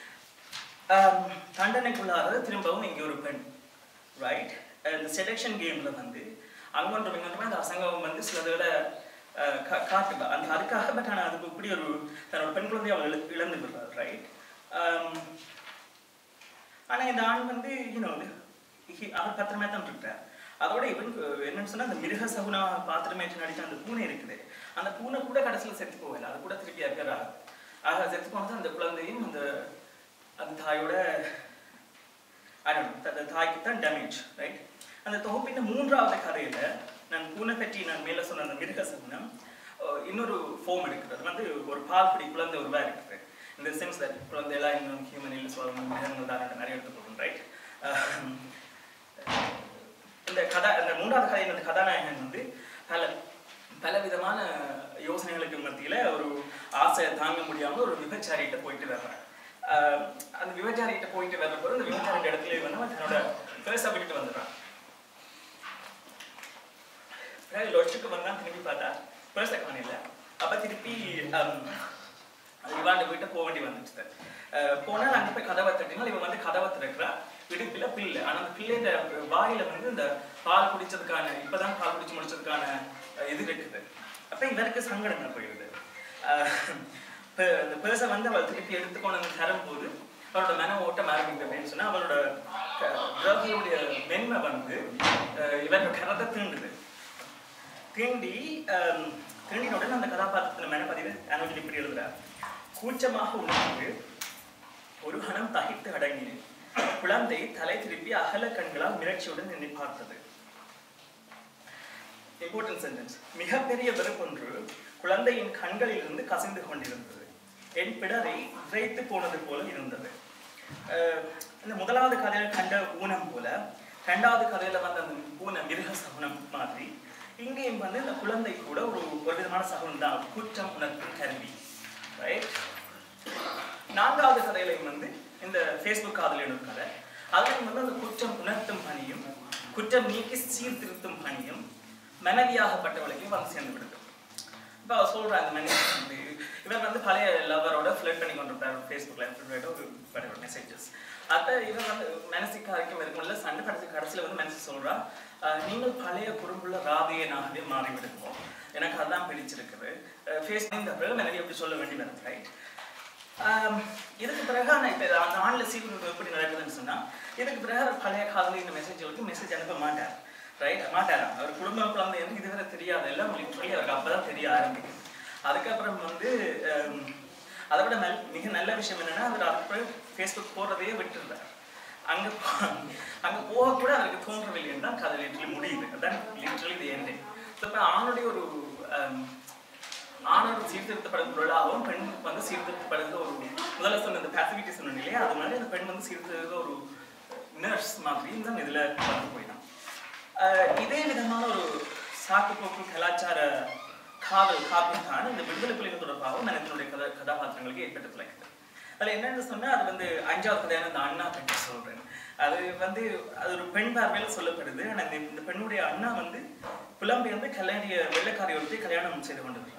ஆம், தண்டனைக்குள்ளாக திரும்பவும் இங்கே ஒரு பெண் ரைட் இந்த செலெக்ஷன் கேம்ல வந்து அங்கொன்றும் இங்கொன்றுமே அந்த அசங்கம் வந்து சில வேளை அஹ், கா- காட்டுவா அந்த அதுக்காக பட் ஆனால் அதுக்கு இப்படி ஒரு தன்னோட பெண் குழந்தையை அவள் இழ- இழந்து விடுறாள் ரைட் ஆனா இந்த ஆண் வந்து யூனோ அவர் பத்திரமே தான் இருக்கிறார் அதோட இவன் என்னன்னு சொன்னா அந்த மிருக சகுனா பாத்திரமே நடிச்ச அந்த பூனை இருக்குது அந்த பூனை கூட கடைசியில் செத்து போகல அது கூட திருப்பி இருக்கிறாங்க ஆக செத்து போனது அந்த குழந்தையும் அந்த அந்த தாயோட I don't know, அந்த தாய்க்கு தான் டேமேஜ் ரைட் அந்த தொகுப்பின் மூன்றாவது கதையில நான் பூனை பற்றி நான் மேல சொன்ன அந்த மிருக சகுனம் அஹ், இன்னொரு ஃபோம் எடுக்குது அது வந்து ஒரு பால்குடி குழந்தை உருவா இருக்குது இந்த சென்ஸ் தட் குழந்தை எல்லாம் இன்னும் ஹியூமன் இல்லை சொல்லணும் மிருகங்கள் தான் நிறைய எடுத்துக்கணும் ரைட் இந்த கதா இந்த மூன்றாவது கதையின் அந்த கதாநாயகன் வந்து பல பல விதமான யோசனைகளுக்கு மத்தியில ஒரு ஆசை தாங்க முடியாம ஒரு விபச்சாரிகிட்ட போயிட்டு வர்றான் ஆஹ் அந்த விபச்சாரிகிட்ட போயிட்டு வர்றப்போ அந்த விபச்சாரிட்ட இடத்துல வந்து அவன் தன்னோட பேச விட்டுட்டு வந்துடுறான் பிறகு லொச்சுக்கு வந்தான் திரும்பி பார்த்தா பேச காணையில அப்ப திருப்பி ஆம், இவாண்ட வீட்டை போக வேண்டி வந்துச்சு அஹ் போனா அங்க போய் கதவை தட்டினால் இவன் வந்து கதவை திறக்கிறா இடுப்புல பில்லு ஆனா அந்த பிள்ளைன்ற வாயில வந்து இந்த பால் குடிச்சதுக்கான இப்பதான் பால் குடிச்சு முடிச்சதுக்கான அஹ், இது இருக்குது அப்ப இவருக்கு சங்கடம் போயிடுது அஹ், இப்ப இந்த பேச வந்து அவள் திருப்பி எடுத்துக்கொண்டு வந்து தரும்போது அவரோட மன ஓட்டம் ஆரம்பிக்கும் அப்படின்னு சொன்னா அவளோட கிரகங்களுடைய மென்மை வந்து அஹ், இவரோட கரத்தை தீண்டுது தீண்டி ஆம், தீண்டின உடனே அந்த கதாபாத்திரத்தின் மனப்பதிவு அனுஜன் இப்படி எழுதுறார் கூச்சமாக உணர்ந்து ஒரு கணம் தகித்து அடங்கினேன் குழந்தை தலை திருப்பி அகல கண்களால் மிரட்சியுடன் என்னை பார்த்தது இம்பார்ட்டன்ட் சென்டென்ஸ் மிகப்பெரிய வெறுப்பொன்று குழந்தையின் கண்களில் இருந்து கசிந்து கொண்டிருந்தது என் பிடரை விரைத்து போனது போல இருந்தது அஹ் இந்த முதலாவது கதையில கண்ட ஊனம் போல இரண்டாவது கதையில வந்த அந்த ஊன மிருக சகுனம் மாதிரி இங்கேயும் வந்து இந்த குழந்தை கூட ஒரு ஒரு விதமான சகுனம் தான் குற்றம் உணர்த்தும் கருவி ரைட் நான்காவது கதையிலையும் வந்து இந்த ஃபேஸ்புக் காதலின் கதை அதுலையும் வந்து அந்த குற்றம் உணர்த்தும் பணியும் குற்றம் நீக்கி சீர்திருத்தும் பணியும் மனைவியாகப்பட்டவளுக்கு வந்து சேர்ந்து விடுது இப்போ அவ சொல்றா இந்த மாதிரி வந்து இவர் வந்து பழைய லவரோட ஃப்ளட் பண்ணி கொண்டிருப்பார் ஃபேஸ்புக்கில் ஒரு மெசேஜஸ் அப்போ இவன் வந்து மனசுக்கு வரைக்கும் இருக்கும்ல சண்டை கடைசி கடைசியில் வந்து மனசு சொல்றா "அஹ், நீங்கள் பழைய குறும்புள்ள ராதியனாகவே மாறிவிடுவோம் எனக்கு அதான் பிடிச்சிருக்குது ஃபேஸ் இந்த பிறகு எனக்கு எப்படி சொல்ல வேண்டி வருது ரைட் ஆம், இதுக்கு பிறகு ஆனால் இப்போ அந்த ஆன்லைன் சீக்கிரம் எப்படி நடக்குதுன்னு சொன்னா இதுக்கு பிறகு அவர் பழைய காதலி இந்த மெசேஜ்களுக்கு மெசேஜ் அனுப்ப மாட்டார் ரைட் மாட்டாராம் அவர் குடும்ப குழந்தை எனக்கு இதுவரை தெரியாது எல்லாம் லிட்ரலி அவருக்கு அப்பதான் தெரிய ஆரம்பிக்கும் அதுக்கப்புறம் வந்து ஆம், அதை விட நல் மிக நல்ல விஷயம் என்னன்னா அவர் அதுக்கப்புறம் ஃபேஸ்புக் போடுறதையே விட்டுருந்தார் அங்க போ- அங்க போக கூட அவருக்கு தோன்றவில்லை தான் கதை லிட்ரலி முடியுது அதான் லிட்ரலி இது எண்டே இப்போ ஆணுடைய ஒரு ஆம், ஆணவர் சீர்திருத்தப்படும் பொருளாகவும் பெண் வந்து சீர்திருத்தப்படுகிற ஒரு முதல்ல சொன்ன இந்த பேசிவிட்டி சொன்னேன் இல்லையா அது மாதிரி அந்த பெண் வந்து சீர்திருத்த ஒரு நர்ஸ் மாதிரி தான் இதுல வந்து போயிடும் இதே விதமான ஒரு சாக்குப்போக்கு கலாச்சார காதல் காப்பித்தான் இந்த விடுதலை புலிகள் தொடர்பாக மனத்தினுடைய கதை கதாபாத்திரங்களுக்கு ஏற்பட்டு துளைக்குது அதுல என்னன்னு சொன்னா அது வந்து அஞ்சாவது கதையான இந்த அண்ணா பற்றி சொல்றேன் அது வந்து அது ஒரு பெண் பார்வையில சொல்லப்படுது ஆனா இந்த இந்த பெண்ணுடைய அண்ணா வந்து புலம்பெயர்ந்து கல்யாணிய வெள்ளைக்காரி ஒருத்தி கல்யாணம் செய்து கொண்டிருக்கிறான்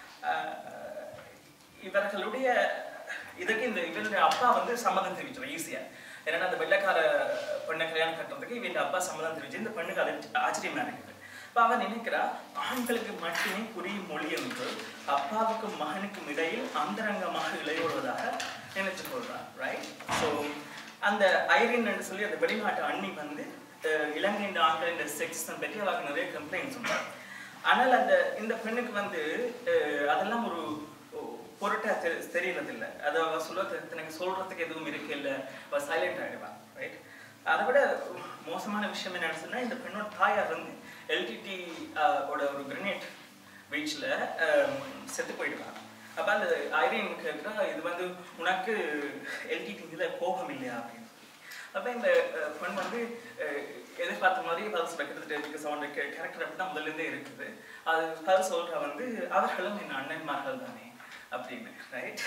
ஆஹ் இவர்களுடைய இதுக்கு இந்த இவருடைய அப்பா வந்து சம்மதம் தெரிவிச்சிடும் ஈஸியா ஏன்னா அந்த வெள்ளைக்கார பெண்ணை கல்யாணம் கட்டுறதுக்கு இவங்க அப்பா சம்மதம் தெரிவிச்சு இந்த பெண்ணுக்கு அது ஆச்சரியமா இருக்குது இப்ப அவன் நினைக்கிறா ஆண்களுக்கு மட்டுமே புரியும் மொழி என்று அப்பாவுக்கும் மகனுக்கும் இடையில் அந்தரங்கமாக இளையோடுவதாக நினைச்சு கொள்றான் ரைட் ஸோ அந்த ஐரின் என்று சொல்லி அந்த வெளிநாட்டு அண்ணி வந்து அஹ், இலங்கை இந்த ஆண்கள் இந்த செக்ஸன் பற்றி அவருக்கு நிறைய கம்ப்ளைண்ட் சொன்னார் ஆனால் அந்த இந்த பெண்ணுக்கு வந்து அஹ், அதெல்லாம் ஒரு பொருட்டா தெ- தெரியறதில்ல அதை அவ சொல்ல எனக்கு சொல்றதுக்கு எதுவும் இருக்கு இல்ல அவ சைலண்ட் ஆயிடுவான் ரைட் அதை விட மோசமான விஷயம் என்னன்னு சொன்னா இந்த பெண்ணோட தாயார் வந்து எல்டிடி ஓட ஒரு கிரனேட் வீச்சில் செத்து போயிடுவாங்க அப்ப அந்த ஐரின் கேட்குறா இது வந்து உனக்கு எல்டிடி இதில் கோபம் இல்லையா அப்படின்னு அப்ப இந்த அஹ், பெண் வந்து அஹ், எதிர்பார்த்த மாதிரி பதில் சொல்ல கிட்டத்தட்ட பிகாஸ் அவனுடைய கேரக்டர் அப்படி தான் முதல்ல இருந்தே இருக்குது அது பதில் சொல்ற வந்து அவர்களும் என் அண்ணன்மார்கள் தானே அப்படின்னு ரைட்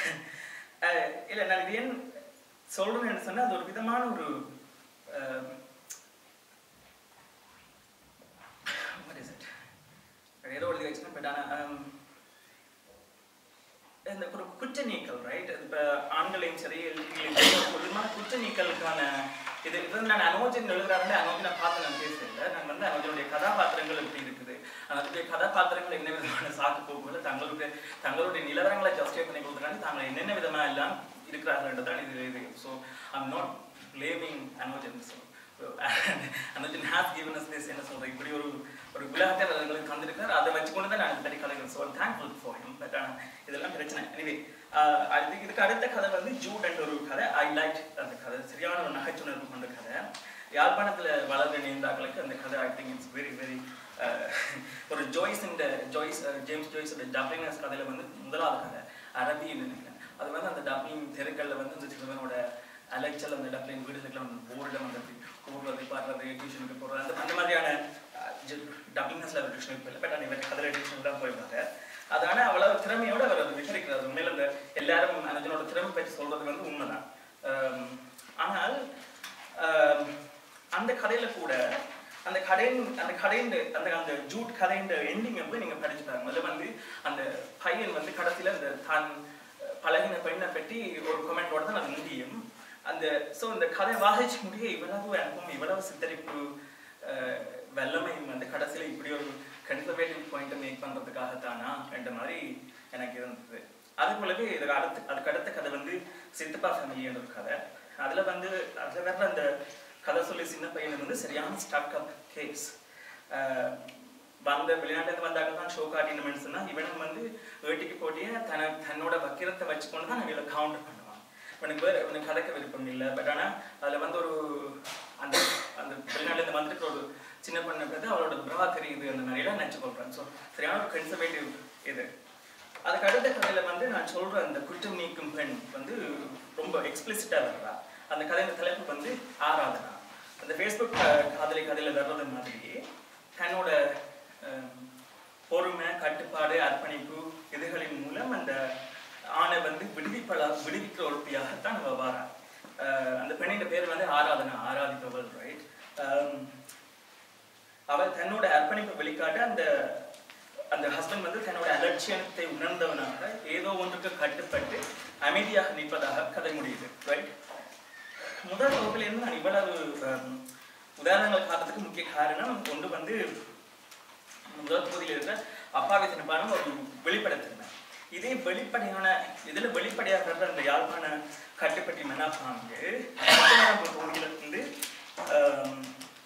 இல்ல நான் இது ஏன் சொல்றேன்னு சொன்னா அது ஒரு விதமான ஒரு அஹ், what is it? ஏதோ எழுதி வச்சுக்கேன் பட் ஆனால் இந்த ஒரு குற்ற நீக்கல் ரைட் இப்போ ஆண்களையும் சரி எல்டிகளையும் சரி ஒரு விதமான குற்ற நீக்கலுக்கான இது இது வந்து நான் அனோஜன் எழுதுறாருன்னு அனோஜனை பார்த்து நான் பேசல நான் வந்து அனோஜனுடைய கதாபாத்திரங்கள் எப்படி இருக்குது அதனுடைய கதாபாத்திரங்கள் என்ன விதமான சாக்கு போக்குகளை தங்களுடைய தங்களுடைய நிலவரங்களை ஜஸ்டிஃபை பண்ணி கொடுக்குறாங்க தாங்கள் என்னென்ன விதமா எல்லாம் இருக்கிறார்கள்ன்றதான் இது இது so I'm not blaming Anojan so Anojan has given us this என்ன சொல்றது இப்படி ஒரு ஒரு உலகத்தை அவர் எங்களுக்கு தந்திருக்கார் அதை வச்சுக்கொண்டு தான் நான் பற்றி கலைகள் so thankful for him but இதெல்லாம் பிரச்சனை எனிவே அது இதுக்கு அடுத்த கதை வந்து ஜூட் என்ற ஒரு கதை ஐ லைக் அந்த கதை சரியான ஒரு நகைச்சுணர்வு கொண்ட கதை யாழ்ப்பாணத்துல வளர்ற நேர்ந்தாக்களுக்கு அந்த கதை I think it's very very ஒரு ஜோய்ஸ் இந்த ஜோய்ஸ் ஜேம்ஸ் ஜோய்ஸ் டப்ளினர்ஸ் கதையில வந்து முதலாவது கதை அரபின்னு நினைக்கிறேன் அது வந்து அந்த டப்ளின் தெருக்கள்ல வந்து அந்த சிறுவனோட அலைச்சல் அந்த டப்ளின் வீடுகளுக்குலாம் வந்து போர்டில் வந்து அப்படி கூடுறது பாடுறது டியூஷனுக்கு போடுறது அந்த அந்த மாதிரியான டப்பிங்ஸ்ல அவர் டியூஷனுக்கு போயில பட் அந்த கதிர டியூஷன் தான் போயிருந்தாங்க அது ஆனா அவ்வளவு திறமையோட அவர் அதை விவரிக்கிறார் உண்மையில அந்த எல்லாரும் அனஜனோட திறமை பற்றி சொல்றது வந்து உண்மைதான் ஆம், ஆனால் ஆம், அந்த கதையில கூட அந்த கடையின் அந்த கடையின் அந்த அந்த ஜூட் கதையின் எண்டிங் வந்து நீங்க படிச்சு பாருங்க அதுல வந்து அந்த பையன் வந்து கடைசியில அந்த தான் பழகின பெண்ணை பற்றி ஒரு கமெண்டோட தான் அது முடியும் அந்த ஸோ இந்த கதை வாசிச்சு முடிய இவ்வளவு அனுபவம் இவ்வளவு சித்தரிப்பு அஹ், வல்லமையும் வந்து கடைசியில இப்படி ஒரு கன்சர்வேட்டிவ் பாயிண்ட்டை மேக் பண்றதுக்காகத்தானா என்ற மாதிரி எனக்கு இருந்தது அது போலவே இதுக்கு அடுத்து அதுக்கு அடுத்த கதை வந்து சித்தப்பா ஃபேமிலின்ற ஒரு கதை அதுல வந்து அதுல வர்ற அந்த கதை சொல்லி சின்ன பையன் வந்து சரியான ஸ்டார்ட் அப் கேஸ் வந்த வெளிநாட்டுல வந்தாக்க தான் ஷோ காட்டினமென்னு சொன்னா இவனும் வந்து ஏட்டிக்கு போட்டிய தன தன்னோட வக்கிரத்தை வச்சுக்கொண்டு தான் இவளை கவுண்டர் பண்ணுவான் இவனுக்கு வேற இவனுக்கு கதைக்க விருப்பம் இல்லை பட் ஆனா அதுல வந்து ஒரு அந்த அந்த வெளிநாட்டுல இருந்து வந்துட்டு ஒரு சின்ன பொண்ணு பார்த்து அவளோட பிரவா தெரியுது அந்த மாதிரி எல்லாம் நினைச்சு கொள்றேன் ஸோ சரியான ஒரு கன்சர்வேட்டிவ் இது அதுக்கு அடுத்த கதையில வந்து நான் சொல்ற அந்த குற்றம் நீக்கும் பெண் வந்து ரொம்ப எக்ஸ்பிளிசிட்டா வர்றா அந்த கதையின் தலைப்பு வந்து ஆராதனா அந்த ஃபேஸ்புக் காதலி கதையில வர்றது மாதிரியே தன்னோட அஹ், பொறுமை கட்டுப்பாடு அர்ப்பணிப்பு இதுகளின் மூலம் அந்த ஆணை வந்து விடுவிப்பளா விடுவிக்கிற ஒருத்தியாகத்தான் அவ வாரா அஹ், அந்த பெண்ணின் பேர் வந்து ஆராதனா ஆராதிப்பவள் ரைட் அவள் தன்னோட அர்ப்பணிப்பை வெளிக்காட்ட அந்த அந்த ஹஸ்பண்ட் வந்து தன்னோட அலட்சியத்தை உணர்ந்தவனாக ஏதோ ஒன்றுக்கு கட்டுப்பட்டு அமைதியாக நிற்பதாக கதை முடியுது ரைட் முதல் வகுப்பிலிருந்து நான் இவ்வளவு ஹம், உதாரணங்கள் காட்டுறதுக்கு முக்கிய காரணம் ஒன்று வந்து முதல் பகுதியில் இருக்கிற அப்பாவி தினப்பான ஒரு வெளிப்படுத்தினேன் இதே வெளிப்படையான இதுல வெளிப்படையாக இருக்கிற அந்த யாழ்ப்பாண கட்டுப்பட்டி மெனாப்பாங்கு பகுதியில இருந்து ஹம்,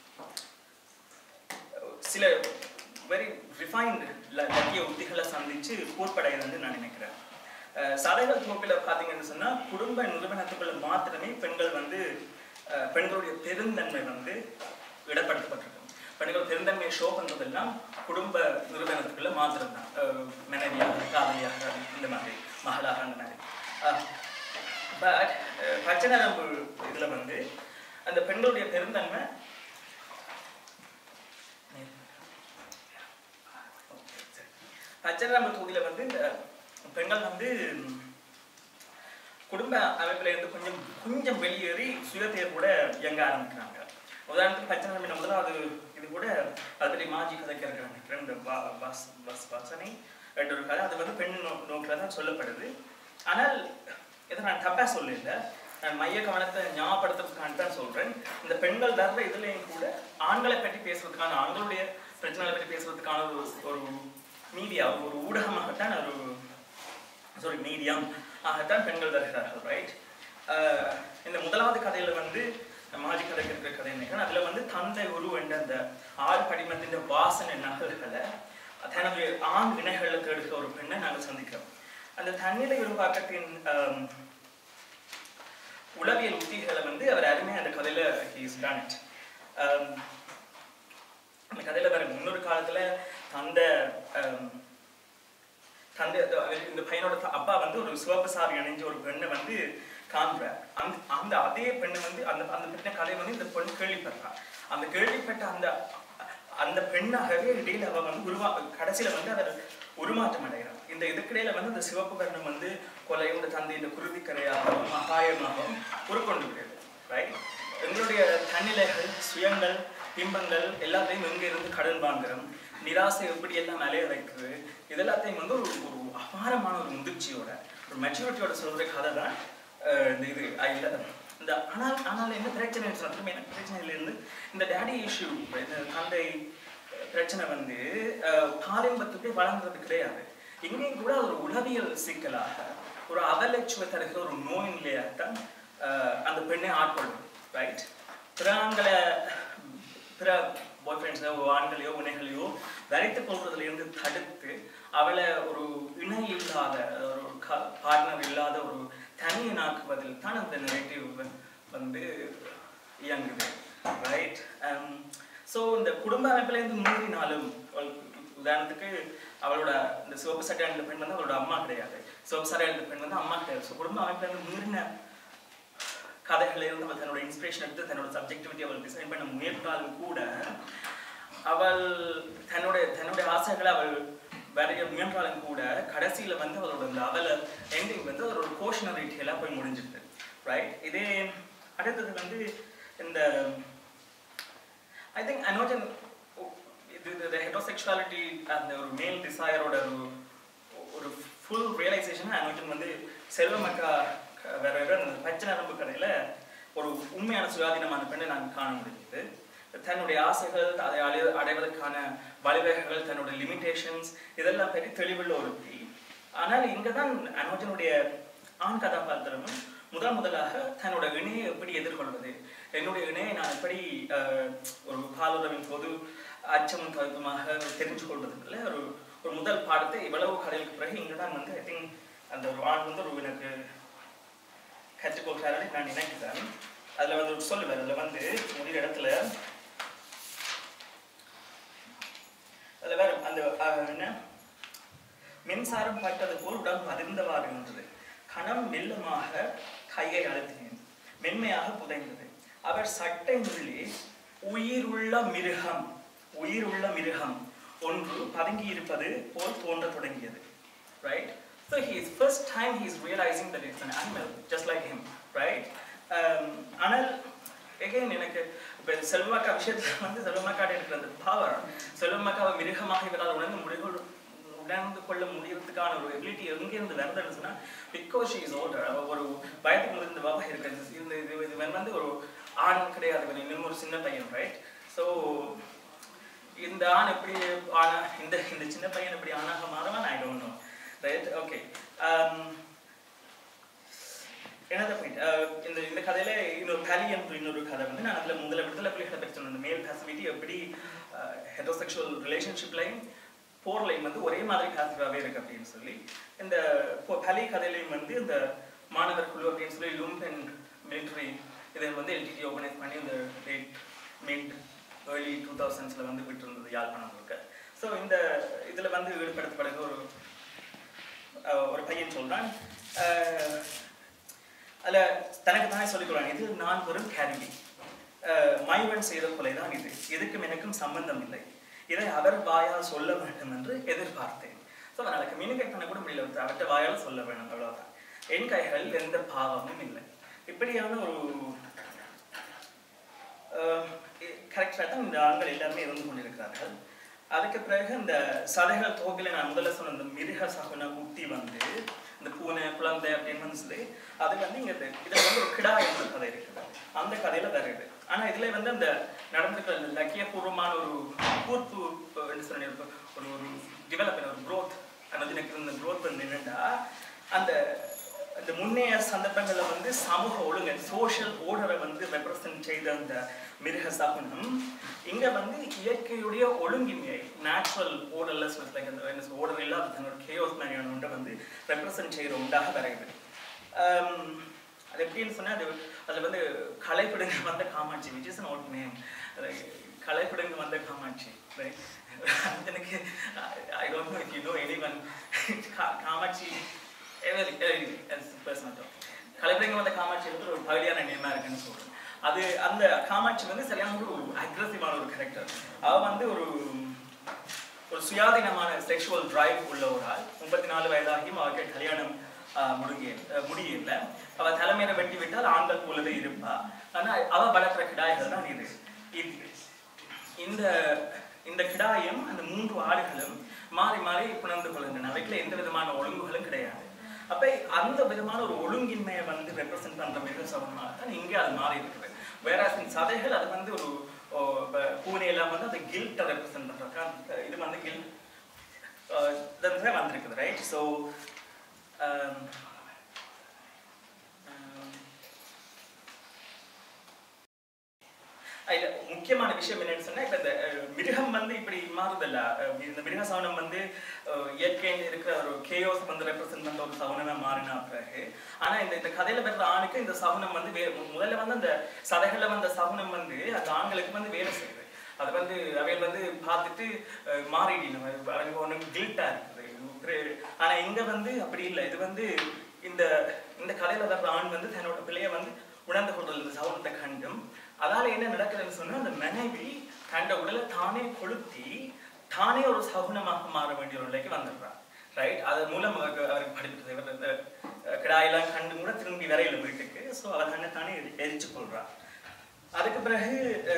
சில வெரி ரிஃபைன்டு லக்கிய உத்திகளை சந்திச்சு கூர்ப்படையதுன்னு நான் நினைக்கிறேன் அஹ் சாலைகள் தொகுப்பில் பார்த்தீங்கன்னு சொன்னா குடும்ப நிறுவனத்துக்குள்ள மாத்திரமே பெண்கள் வந்து அஹ், பெண்களுடைய பெருந்தன்மை வந்து இடப்படுத்தப்பட்டிருக்கும் பெண்கள் பெருந்தன்மையை ஷோ பண்றதெல்லாம் குடும்ப நிறுவனத்துக்குள்ள மாத்திரம் தான் மனைவியாக காதலியாக இந்த மாதிரி மகளாக அந்த மாதிரி பட் பச்சை நரம்பு இதுல வந்து அந்த பெண்களுடைய பெருந்தன்மை பச்சைராம தொகுதியில வந்து இந்த பெண்கள் வந்து ம், குடும்ப அமைப்புல இருந்து கொஞ்சம் கொஞ்சம் வெளியேறி சுயதேர் கூட இயங்க ஆரம்பிக்கிறாங்க உதாரணத்துக்கு பச்சைராம முதலாவது இது கூட அதை பற்றி மாஜி கதைக்க இருக்கிற நினைக்கிறேன் இந்த வா- வாஸ் வாஸ் வாசனை என்ற ஒரு கதை அது வந்து பெண் நோ நோக்கில் தான் சொல்லப்படுது ஆனால் இதை நான் தப்பா சொல்லல நான் மைய கவனத்தை ஞாபகப்படுத்துறதுக்கான தான் சொல்றேன் இந்த பெண்கள் தர்ற இதுலயும் கூட ஆண்களை பற்றி பேசுறதுக்கான ஆண்களுடைய பிரச்சனைகளை பற்றி பேசுறதுக்கான ஒரு ஒரு மீடியா ஒரு ஊடகமாகத்தான் ஒரு சாரி மீடியம் ஆகத்தான் பெண்கள் தருகிறார்கள் ரைட் இந்த முதலாவது கதையில வந்து மாஜி கதை இருக்கிற கதை நினைக்கிறேன் அதுல வந்து தந்தை உரு என்ற அந்த ஆறு படிமத்தின் வாசனை நகல்களை தனது ஆண் இணைகளில் தேடுகிற ஒரு பெண்ணை நாங்கள் சந்திக்கிறோம் அந்த தன்னிலை உருவாக்கத்தின் ஆம், உளவியல் உத்திகளை வந்து அவர் அருமையாக அந்த கதையில ஹீஸ் டன் இட் அந்த கதையில வேற முன்னொரு காலத்துல தந்தை ஆம், தந்தை அது- அது இந்த பையனோட த- அப்பா வந்து ஒரு சிவப்பு சாரி அணிஞ்ச ஒரு பெண்ணை வந்து காண்றார் அந்த அந்த அதே பெண்ணை வந்து அந்த அந்த பெண்ணை கதை வந்து இந்த பெண் கேள்விப்படுறா அந்த கேள்விப்பட்ட அந்த அந்த பெண்ணாகவே இடையில அவ வந்து உருவா கடைசியில வந்து அவர் உருமாற்றம் அடைகிறான் இந்த இதுக்கிடையில வந்து அந்த சிவப்பு வர்ணம் வந்து கொலையோட தந்தையின் குருதிக்கரையாகவும் மகாயமாகவும் உருக்கொண்டு விடுது ரைட் எங்களுடைய தன்னிலைகள் சுயங்கள் பிம்பங்கள் எல்லாத்தையும் எங்க இருந்து கடன் வாங்குறோம் நிராசை எப்படி எல்லாம் அலைய வைக்குது இதெல்லாத்தையும் வந்து ஒரு ஒரு அபாரமான ஒரு முதிர்ச்சியோட ஒரு மெச்சூரிட்டியோட சொல்ற கதை தான் அஹ், இந்த இது அஹ், இல்ல இந்த ஆனால் ஆனால் என்ன பிரச்சனை சொல்லுமே எனக்கு பிரச்சனையில இருந்து இந்த டேடி இஷ்யூ இந்த தந்தை பிரச்சனை வந்து அஹ், காலிம்பத்துக்கே வளர்ந்தது கிடையாது இங்கேயும் கூட ஒரு உளவியல் சிக்கலாக ஒரு அவலட்சுவ தருகிற ஒரு நோய் நிலையாகத்தான் அஹ், அந்த பெண்ணை ஆட்கொள்ளும் ரைட் பிற ஆண்களை பிற பாய் ஃப்ரெண்ட்ஸோ ஆண்களையோ உனைகளையோ வரைத்து கொள்றதுல இருந்து தடுத்து அவளை ஒரு இணை இல்லாத ஒரு பார்ட்னர் இல்லாத ஒரு தனியனாக்குவதில் தான் அந்த நெகட்டிவ் வந்து இயங்குது ரைட் ஸோ இந்த குடும்ப அமைப்புல இருந்து மீறினாலும் அவள் உதாரணத்துக்கு அவளோட இந்த சிவப்பு சட்டை அணிந்த பெண் வந்து அவளோட அம்மா கிடையாது சிவப்பு சட்டை அணிந்த பெண் வந்து அம்மா கிடையாது ஸோ குடும்ப அமைப்புல இருந்து மீறின கதைகள்ல இருந்து அவள் தன்னோட இன்ஸ்பிரேஷன் எடுத்து தன்னோட சப்ஜெக்டிவிட்டி அவள் டிசைன் பண்ண முயன்றாலும் கூட அவள் தன்னோட தன்னுடைய ஆசைகளை அவள் வரைய முயன்றாலும் கூட கடைசியில வந்து அவளோட அந்த அவள எண்டிங் வந்து அவரோட கோஷனரிட்டியெல்லாம் போய் முடிஞ்சிருது ரைட் இதே அடுத்தது வந்து இந்த ஐ திங்க் அனோஜன் இது இந்த ஹெட்ரோசெக்சுவாலிட்டி அந்த ஒரு மேல் டிசையரோட ஒரு ஒரு ஃபுல் ரியலைசேஷன் அனோஜன் வந்து செல்வமக்கா க- வேற வேற அந்த பச்சை நரம்பு கதையில ஒரு உண்மையான சுயாதீனமான பெண்ணை நான் காண முடியுது தன்னுடைய ஆசைகள் அதை அடைய அடைவதற்கான வழிவகைகள் தன்னுடைய லிமிடேஷன்ஸ் இதெல்லாம் பற்றி தெளிவுள்ள ஒரு தீ ஆனால் இங்கே தான் அனோஜனுடைய ஆண் கதாபாத்திரமும் முதல் முதலாக தன்னோட இணையை எப்படி எதிர்கொள்வது என்னுடைய இணையை நான் எப்படி ஆஹ், ஒரு பாலுறவின் போது அச்சமும் தவிப்புமாக தெரிஞ்சு கொள்வதற்குள்ள ஒரு ஒரு முதல் பாடத்தை இவ்வளவு கதைகளுக்கு பிறகு இங்கே தான் வந்து ஐ திங்க் அந்த ஒரு ஆண் வந்து ஒரு எனக்கு கற்றுக்கொள்கிறாரு நான் நினைக்கிறேன் அதுல வந்து ஒரு சொல்லுவார் அதுல வந்து முடிகிற இடத்துல அதுல வேற அந்த அஹ், என்ன மின்சாரம் பட்டது போல் உடம்பு அதிர்ந்தவாறு இருந்தது கணம் மெல்லமாக கையை அழுத்தினேன் மென்மையாக புதைந்தது அவர் சட்டை உள்ளே உயிருள்ள மிருகம் உயிருள்ள மிருகம் ஒன்று பதுங்கி இருப்பது போல் தோன்றத் தொடங்கியது right? So he is first time he is realizing that it's an animal, just like him, right? Um, ஆனால் again எனக்கு இப்போ செல்வமாக்கா விஷயத்துல வந்து செல்வமாக்காட்ட இருக்கிற அந்த பவர் செல்வமாக்காவை மிருகமாக இவரால் உணர்ந்து முடிவு உணர்ந்து கொள்ள முடியறதுக்கான ஒரு எபிலிட்டி எங்கேருந்து வருதுன்னு சொன்னா பிகாஸ் ஷீ இஸ் ஓல்டர் ஒரு பயத்துக்கு இருந்து பாபா இருக்கிறது இந்த இது இது இவன் வந்து ஒரு ஆண் கிடையாது இவன் இன்னும் ஒரு சின்ன பையன் ரைட் ஸோ இந்த ஆண் எப்படி ஆனா இந்த இந்த சின்ன பையன் எப்படி ஆணாக மாறுவான் I don't know right okay என்னது பாயிண்ட் இந்த இந்த கதையில இன்னொரு கலி என்ற இன்னொரு கதை வந்து நான் அதுல முதல்ல விடுதலை புலிகளை பற்றி சொன்னேன் மேல் பாசிபிலிட்டி எப்படி ஹெட்ரோசெக்ஷுவல் ரிலேஷன்ஷிப்லையும் போர்லையும் வந்து ஒரே மாதிரி பாசிட்டிவாகவே இருக்கு அப்படின்னு சொல்லி இந்த இப்போ பலி கதையிலையும் வந்து இந்த மாணவர் குழு அப்படின்னு சொல்லி லும்பென் மிலிட்ரி இதை வந்து எல்டிடி ஆர்கனைஸ் பண்ணி இந்த லேட் மிட் ஏர்லி டூ தௌசண்ட்ஸில் வந்து விட்டு இருந்தது யாழ்ப்பாணம் முழுக்க ஸோ இந்த இதில் வந்து ஈடுபடுத்தப்படுகிற ஒரு அஹ், ஒரு பையன் சொல்றான் அஹ், அதுல தனக்கு தானே சொல்லிக்கொள்வாங்க இது நான் வெறும் கேரிங்கி மைவன் செய்த கொலை தான் இது எதுக்கும் எனக்கும் சம்பந்தம் இல்லை இதை அவர் வாயால் சொல்ல வேண்டும் என்று எதிர்பார்த்தேன் ஸோ அதனால் கம்யூனிகேட் பண்ண கூட முடியல அவர்கிட்ட வாயால் சொல்ல வேணும் அவ்வளவுதான் என் கைகளில் எந்த பாவமும் இல்லை இப்படியான ஒரு கரெக்டாக தான் இந்த ஆண்கள் எல்லாருமே இருந்து கொண்டிருக்கிறார்கள் அதுக்கு பிறகு இந்த சதைகள் தொகுப்பில் நான் முதல்ல சொன்ன இந்த மிருக சகுன உத்தி வந்து இந்த பூனை குழந்தை அப்படின்னு வந்து சொல்லி அது வந்து இங்க இந்த- இதுல வந்து ஒரு கிடா என்ற கதை இருக்குது அந்த கதையில வருது ஆனா இதுல வந்து அந்த நடந்திருக்கிற இந்த லக்கியபூர்வமான ஒரு கூர்ப்பு அஹ், என்ன சொல்றது, ஒரு ஒரு ஒரு டெவலப்மெண்ட் ஒரு growth அந்த எனக்கு இந்த growth வந்து என்னன்னா அந்த இந்த முன்னைய சந்தர்ப்பங்கள்ல வந்து சமூக ஒழுங்கு சோஷியல் ஓர்டரை வந்து ரெப்ரசன்ட் செய்த அந்த மிருக சகுனம் இங்க வந்து இயற்கையுடைய ஒழுங்கின்மையை நேச்சுரல் ஓர்டர்லெஸ் லைக் அந்த ஓர்டர் இல்லாத தன்னோட கேயோஸ் மாதிரியான ஒன்றை வந்து ரெப்ரசன்ட் செய்கிற உண்டாக வரையுது ஆம், அது எப்படின்னு சொன்னா அது அதுல வந்து கலைப்பிடுங்க வந்த Kamakshi which is not name கலைப்பிடுங்க வந்த காமாட்சி right? எனக்கு I don't know if you know anyone Kamakshi கலைப்பிடுங்க வந்த காமாட்சி வந்து ஒரு பகுதியான நேமா இருக்குன்னு சொல்றேன் அது அந்த காமாட்சி வந்து சரியான ஒரு அக்ரஸிவான ஒரு கேரக்டர் அவ வந்து ஒரு ஒரு சுயாதீனமான செக்ஷுவல் டிரைவ் உள்ள ஒரு ஆள் முப்பத்தி நாலு வயதாகியும் அவருக்கு கல்யாணம் ஆஹ், முடிய ஆஹ், முடியல அவ தலைமையில வெட்டி விட்டால் ஆண்கள் போலவே இருப்பா ஆனா அவ வளர்க்குற கிடாய்கள் தான் இது இது இந்த இந்த கிடாயும் அந்த மூன்று ஆடுகளும் மாறி மாறி புணர்ந்து கொள்கின்றன அவைக்குள்ள எந்த விதமான ஒழுங்குகளும் கிடையாது அப்ப அந்த விதமான ஒரு ஒழுங்கின்மையை வந்து ரெப்ரசென்ட் பண்ற மிக சமமாக தான் இங்கே அது மாறி இருக்குது வேற சதைகள் அது வந்து ஒரு ஓ, இப்ப பூனை எல்லாம் வந்து அந்த கில்ட்டை ரெப்ரசென்ட் பண்றாங்க அந்த இது வந்து கில் தான் வந்திருக்குது ரைட் ஸோ இல்ல முக்கியமான விஷயம் என்னன்னு சொன்னா இப்ப இந்த அஹ், மிருகம் வந்து இப்படி மாறுதல்ல அஹ், இந்த மிருக சவனம் வந்து அஹ், இயற்கையில் இருக்கிற ஒரு கேயோஸ் வந்து ரெப்ரசென்ட் பண்ற ஒரு சவனமா மாறினா பிறகு ஆனா இந்த இந்த கதையில வர்ற ஆணுக்கு இந்த சவனம் வந்து வே முதல்ல வந்து அந்த சதைகள்ல வந்த சவனம் வந்து அந்த ஆண்களுக்கு வந்து வேலை செய்யுது அது வந்து அவைகள் வந்து பார்த்துட்டு அஹ், மாறிடினும் அது அவங்க ஒன்று கில்ட்டா இருக்குது ஆனா இங்க வந்து அப்படி இல்லை இது வந்து இந்த இந்த கதையில வர்ற ஆண் வந்து தன்னோட பிள்ளைய வந்து உணர்ந்து கொண்டது இந்த சவுனத்தை கண்டும் அதால என்ன நடக்குதுன்னு சொன்னா அந்த மனைவி தன்னோட உடலை தானே கொளுத்தி தானே ஒரு சகுனமாக மாற வேண்டிய ஒரு நிலைக்கு வந்துடுறான் ரைட் அது மூலம் அவருக்கு அவருக்கு படிக்கிறது இவர் இந்த அஹ், கிடாயெல்லாம் கண்டு கூட திரும்பி வரையில வீட்டுக்கு ஸோ அவர் தன்னை தானே எரி- எரிச்சு கொள்றான் அதுக்கு பிறகு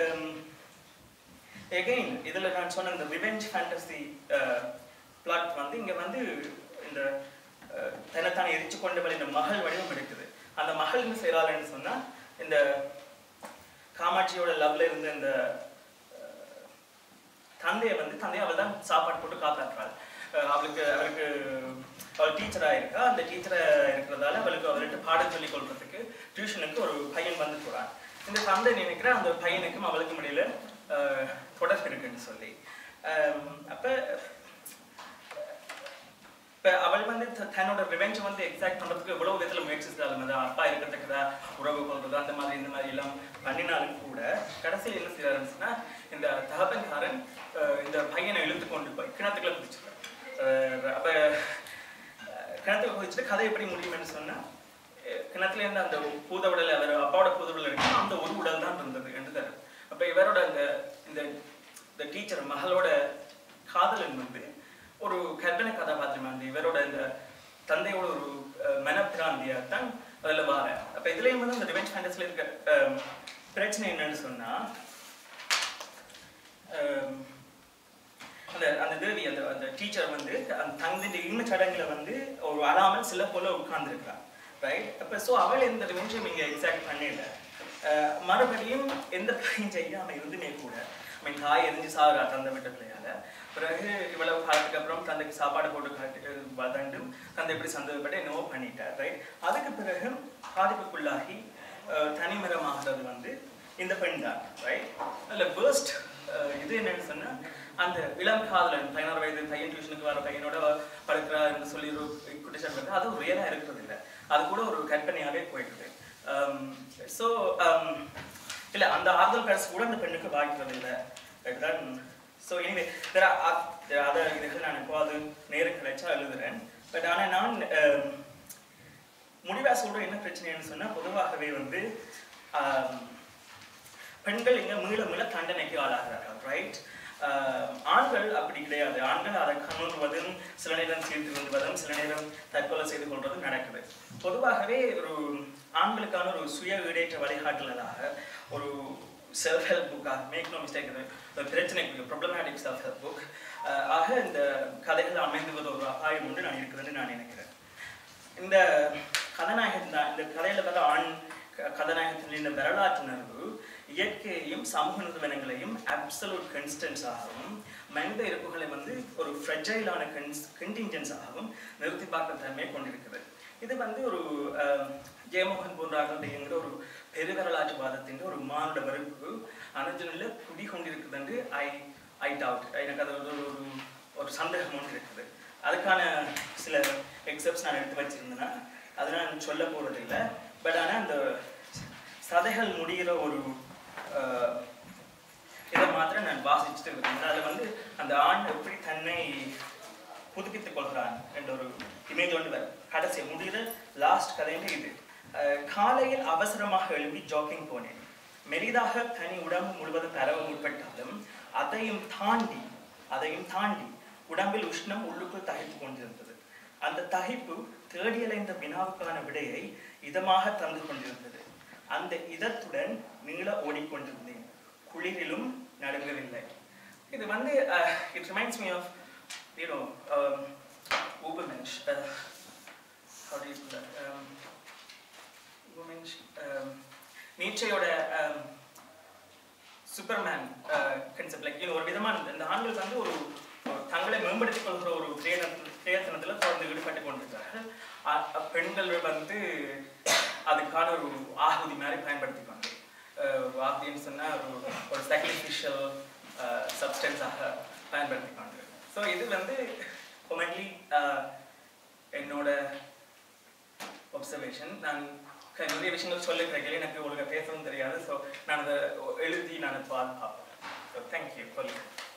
எகைன் இதுல நான் சொன்ன இந்த ரிவெஞ்ச் ஃபேண்டசி பிளாட் வந்து இங்க வந்து இந்த அஹ், தன்னைத்தானே எரிச்சு கொண்டவள் இந்த மகள் வடிவம் எடுக்குது அந்த மகள் என்ன செய்யறாள்னு சொன்னா இந்த காமாட்சியோட லவ்ல இருந்த இந்த அஹ், தந்தையை வந்து தந்தையை அவள் தான் சாப்பாடு போட்டு காப்பாற்றுறாள் அஹ், அவளுக்கு அவளுக்கு அவள் டீச்சரா இருக்கா அந்த டீச்சரா இருக்கிறதால அவளுக்கு அவர்கிட்ட பாடம் சொல்லி கொள்றதுக்கு டியூஷனுக்கு ஒரு பையன் வந்து போறான் இந்த தந்தை நினைக்கிற அந்த பையனுக்கும் அவளுக்கும் இடையில அஹ், தொடர்பு இருக்குன்னு சொல்லி அஹ், அப்ப இப்ப அவள் வந்து த- தன்னோட ரிவெஞ்ச் வந்து எக்ஸாக்ட் பண்றதுக்கு எவ்வளவு விதத்துல முயற்சி செய்தாலும் அது அப்பா இருக்கத்தக்கதா உறவு கொள்றது அந்த மாதிரி இந்த மாதிரி எல்லாம் பண்ணினாலும் கூட கடைசியில் என்ன செய்யறாருன்னு சொன்னா இந்த தகப்பன்காரன் அஹ், இந்த பையனை இழுத்து கொண்டு போய் கிணத்துக்குள்ள குதிச்சிருக்காரு அஹ், அப்ப அஹ், கிணத்துக்கு குதிச்சுட்டு கதை எப்படி முடியும்னு சொன்னா அஹ், கிணத்துல இருந்து அந்த பூத உடல் அவர் அப்பாவோட பூத உடல் இருக்கு அந்த ஒரு உடல் தான் இருந்தது என்று தரு அப்ப இவரோட அந்த இந்த இந்த டீச்சர் மகளோட காதலன் வந்து ஒரு கற்பனை கதாபாத்திரம் அந்த இவரோட இந்த தந்தையோட ஒரு அஹ், மனப்பிராந்தியா தான் அதுல வார அப்ப இதுலயும் வந்து இந்த ரிவெஞ்ச் ஃபேண்டஸ்ல இருக்க அஹ், பிரச்சனை என்னன்னு சொன்னா அஹ், அந்த அந்த தேவி அந்த அந்த டீச்சர் வந்து அந்த தங்கிட்ட இன்ன சடங்குல வந்து ஒரு அழாமல் சில போல உட்கார்ந்துருக்கான் ரைட் அப்போ ஸோ அவள் எந்த நிமிஷம் இங்கே எக்ஸாக்ட் பண்ணல அஹ் மறுபடியும் எந்த பையன் செய்யாம இருந்துமே கூட ஐ மீன் தாய் எரிஞ்சு சாகுறா தந்தை விட்ட பிள்ளையால பிறகு இவ்வளவு காலத்துக்கு அப்புறம் தந்தைக்கு சாப்பாடு போட்டு காட்டு வதண்டும் தந்தை எப்படி சந்தோஷப்பட்டு என்னவோ பண்ணிட்டார் ரைட் அதுக்கு பிறகு பாதிப்புக்குள்ளாகி அஹ் தனிமரமாகிறது வந்து இந்த பெண் தான் ரைட் அதில் வேர்ஸ்ட் இது என்னன்னு சொன்னா அந்த இளம் காதலன் பதினாறு வயது பையன் டியூஷனுக்கு வர பையனோட படுக்கிறாருன்னு சொல்லி ஒரு குட்டிஷன் வந்து அது ரியலா இருக்கிறது இல்லை அது கூட ஒரு கற்பனையாவே போயிடுது ஸோ இல்ல அந்த ஆறுதல் கடைசி கூட அந்த பெண்ணுக்கு வாய்க்கிறது இல்லை தான் ஸோ இனிமே அதர் இதுகள் நான் இப்போ அது நேரம் கிடைச்சா எழுதுறேன் பட் ஆனா நான் um, முடிவா சொல்ற என்ன பிரச்சனைன்னு சொன்னா பொதுவாகவே வந்து um, பெண்கள் இங்க மீள மீள தண்டனைக்கு ஆளாகிறார்கள் ரைட் ஆண்கள் அப்படி கிடையாது ஆண்கள் அதை கண்ணுவதும் சில நேரம் சீர்த்து கொள்வதும் சில நேரம் தற்கொலை செய்து கொள்வதும் நடக்குது பொதுவாகவே ஒரு ஆண்களுக்கான ஒரு சுய ஈடேற்ற வழிகாட்டுதலாக ஒரு செல்ஃப் ஹெல்ப் புக்காக மேக் நோ மிஸ்டேக் ஒரு பிரச்சனைக்கு ப்ராப்ளமேட்டிக் செல்ஃப் ஹெல்ப் புக் ஆக இந்த கதைகள் அமைந்துவது ஒரு அபாயம் உண்டு நான் இருக்குதுன்னு நான் நினைக்கிறேன் இந்த கதாநாயகன் தான் இந்த கதையில வர ஆண் க- கதாநாயகத்தின் இந்த வரலாற்றுணர்வு இயற்கையையும் சமூக நிறுவனங்களையும் அப்சல்யூட் கன்ஸ்டன்ஸாகவும் மனித இருப்புகளை வந்து ஒரு ஃப்ரெஜைலான கன்ஸ் கண்டிஞ்சன்ஸாகவும் நிறுத்தி பார்க்கும் தன்மையை கொண்டிருக்கிறது இது வந்து ஒரு அஹ், ஜெயமோகன் போன்றார்களுடைய ஒரு பெருவரலாற்றுவாதத்தின் ஒரு மானுட வெறுப்பு அனுஜனில் குடிகொண்டிருக்குது என்று ஐ ஐ டவுட் எனக்கு அது ஒரு ஒரு ஒரு சந்தேகம் ஒன்று இருக்குது அதுக்கான சில எக்ஸப்ட்ஸ் நான் எடுத்து வச்சிருந்தேன்னா அதை நான் சொல்ல போறது இல்லை பட் ஆனால் அந்த சதைகள் முடிகிற ஒரு அஹ், இதை மாத்திரம் நான் வாசிச்சுட்டு இருக்கேன் அதில் வந்து அந்த ஆண் எப்படி தன்னை புதுப்பித்துக் கொள்கிறான் என்ற ஒரு இமேஜ் ஒன்று வரும் கடைசி முடிகிற லாஸ்ட் கதையில இது அஹ், காலையில் அவசரமாக எழுப்பி ஜாக்கிங் போனேன் மெலிதாக தனி உடம்பு முழுவதும் பரவ முற்பட்டாலும் அதையும் தாண்டி அதையும் தாண்டி உடம்பில் உஷ்ணம் உள்ளுக்குள் தகைத்து கொண்டிருந்தது அந்த தகைப்பு தேடியலைந்த வினாவுக்கான விடையை இதமாக தந்து கொண்டிருந்தது அந்த இதத்துடன் நீள ஓடிக்கொண்டிருந்தேன் குளிரிலும் நடுங்கவில்லை இது வந்து it reminds me of you know Ubermensch how do you put that? Um, Übermensch, um, நீச்சையோட um, சூப்பர்மேன் கன்செப்ட் லைக் ஒரு விதமான இந்த ஆண்கள் வந்து ஒரு ஒரு தங்களை மேம்படுத்திக் கொள்கிற ஒரு பிரயத்தன- பிரயத்தனத்துல தொடர்ந்து ஈடுபட்டு கொண்டிருக்கிறார்கள் அ- அ- பெண்கள் வந்து அதுக்கான ஒரு ஆகுதி மாதிரி பயன்படுத்திப்பாங்க அஹ் ஒரு ஆகுதின்னு சொன்னா ஒரு ஒரு சாக்ரிஃபிஷியல் சப்ஸ்டன்ஸாக பயன்படுத்திப்பாங்க ஸோ இது வந்து கொமெண்ட்லி என்னோட ஒப்சர்வேஷன் நான் க- நிறைய விஷயங்கள் சொல்ல கிடைக்கல எனக்கு ஒழுங்கா பேசவும் தெரியாது ஸோ நான் அதை எழுதி நான் பார்ப்பேன் ஸோ தேங்க்யூ ஃபார்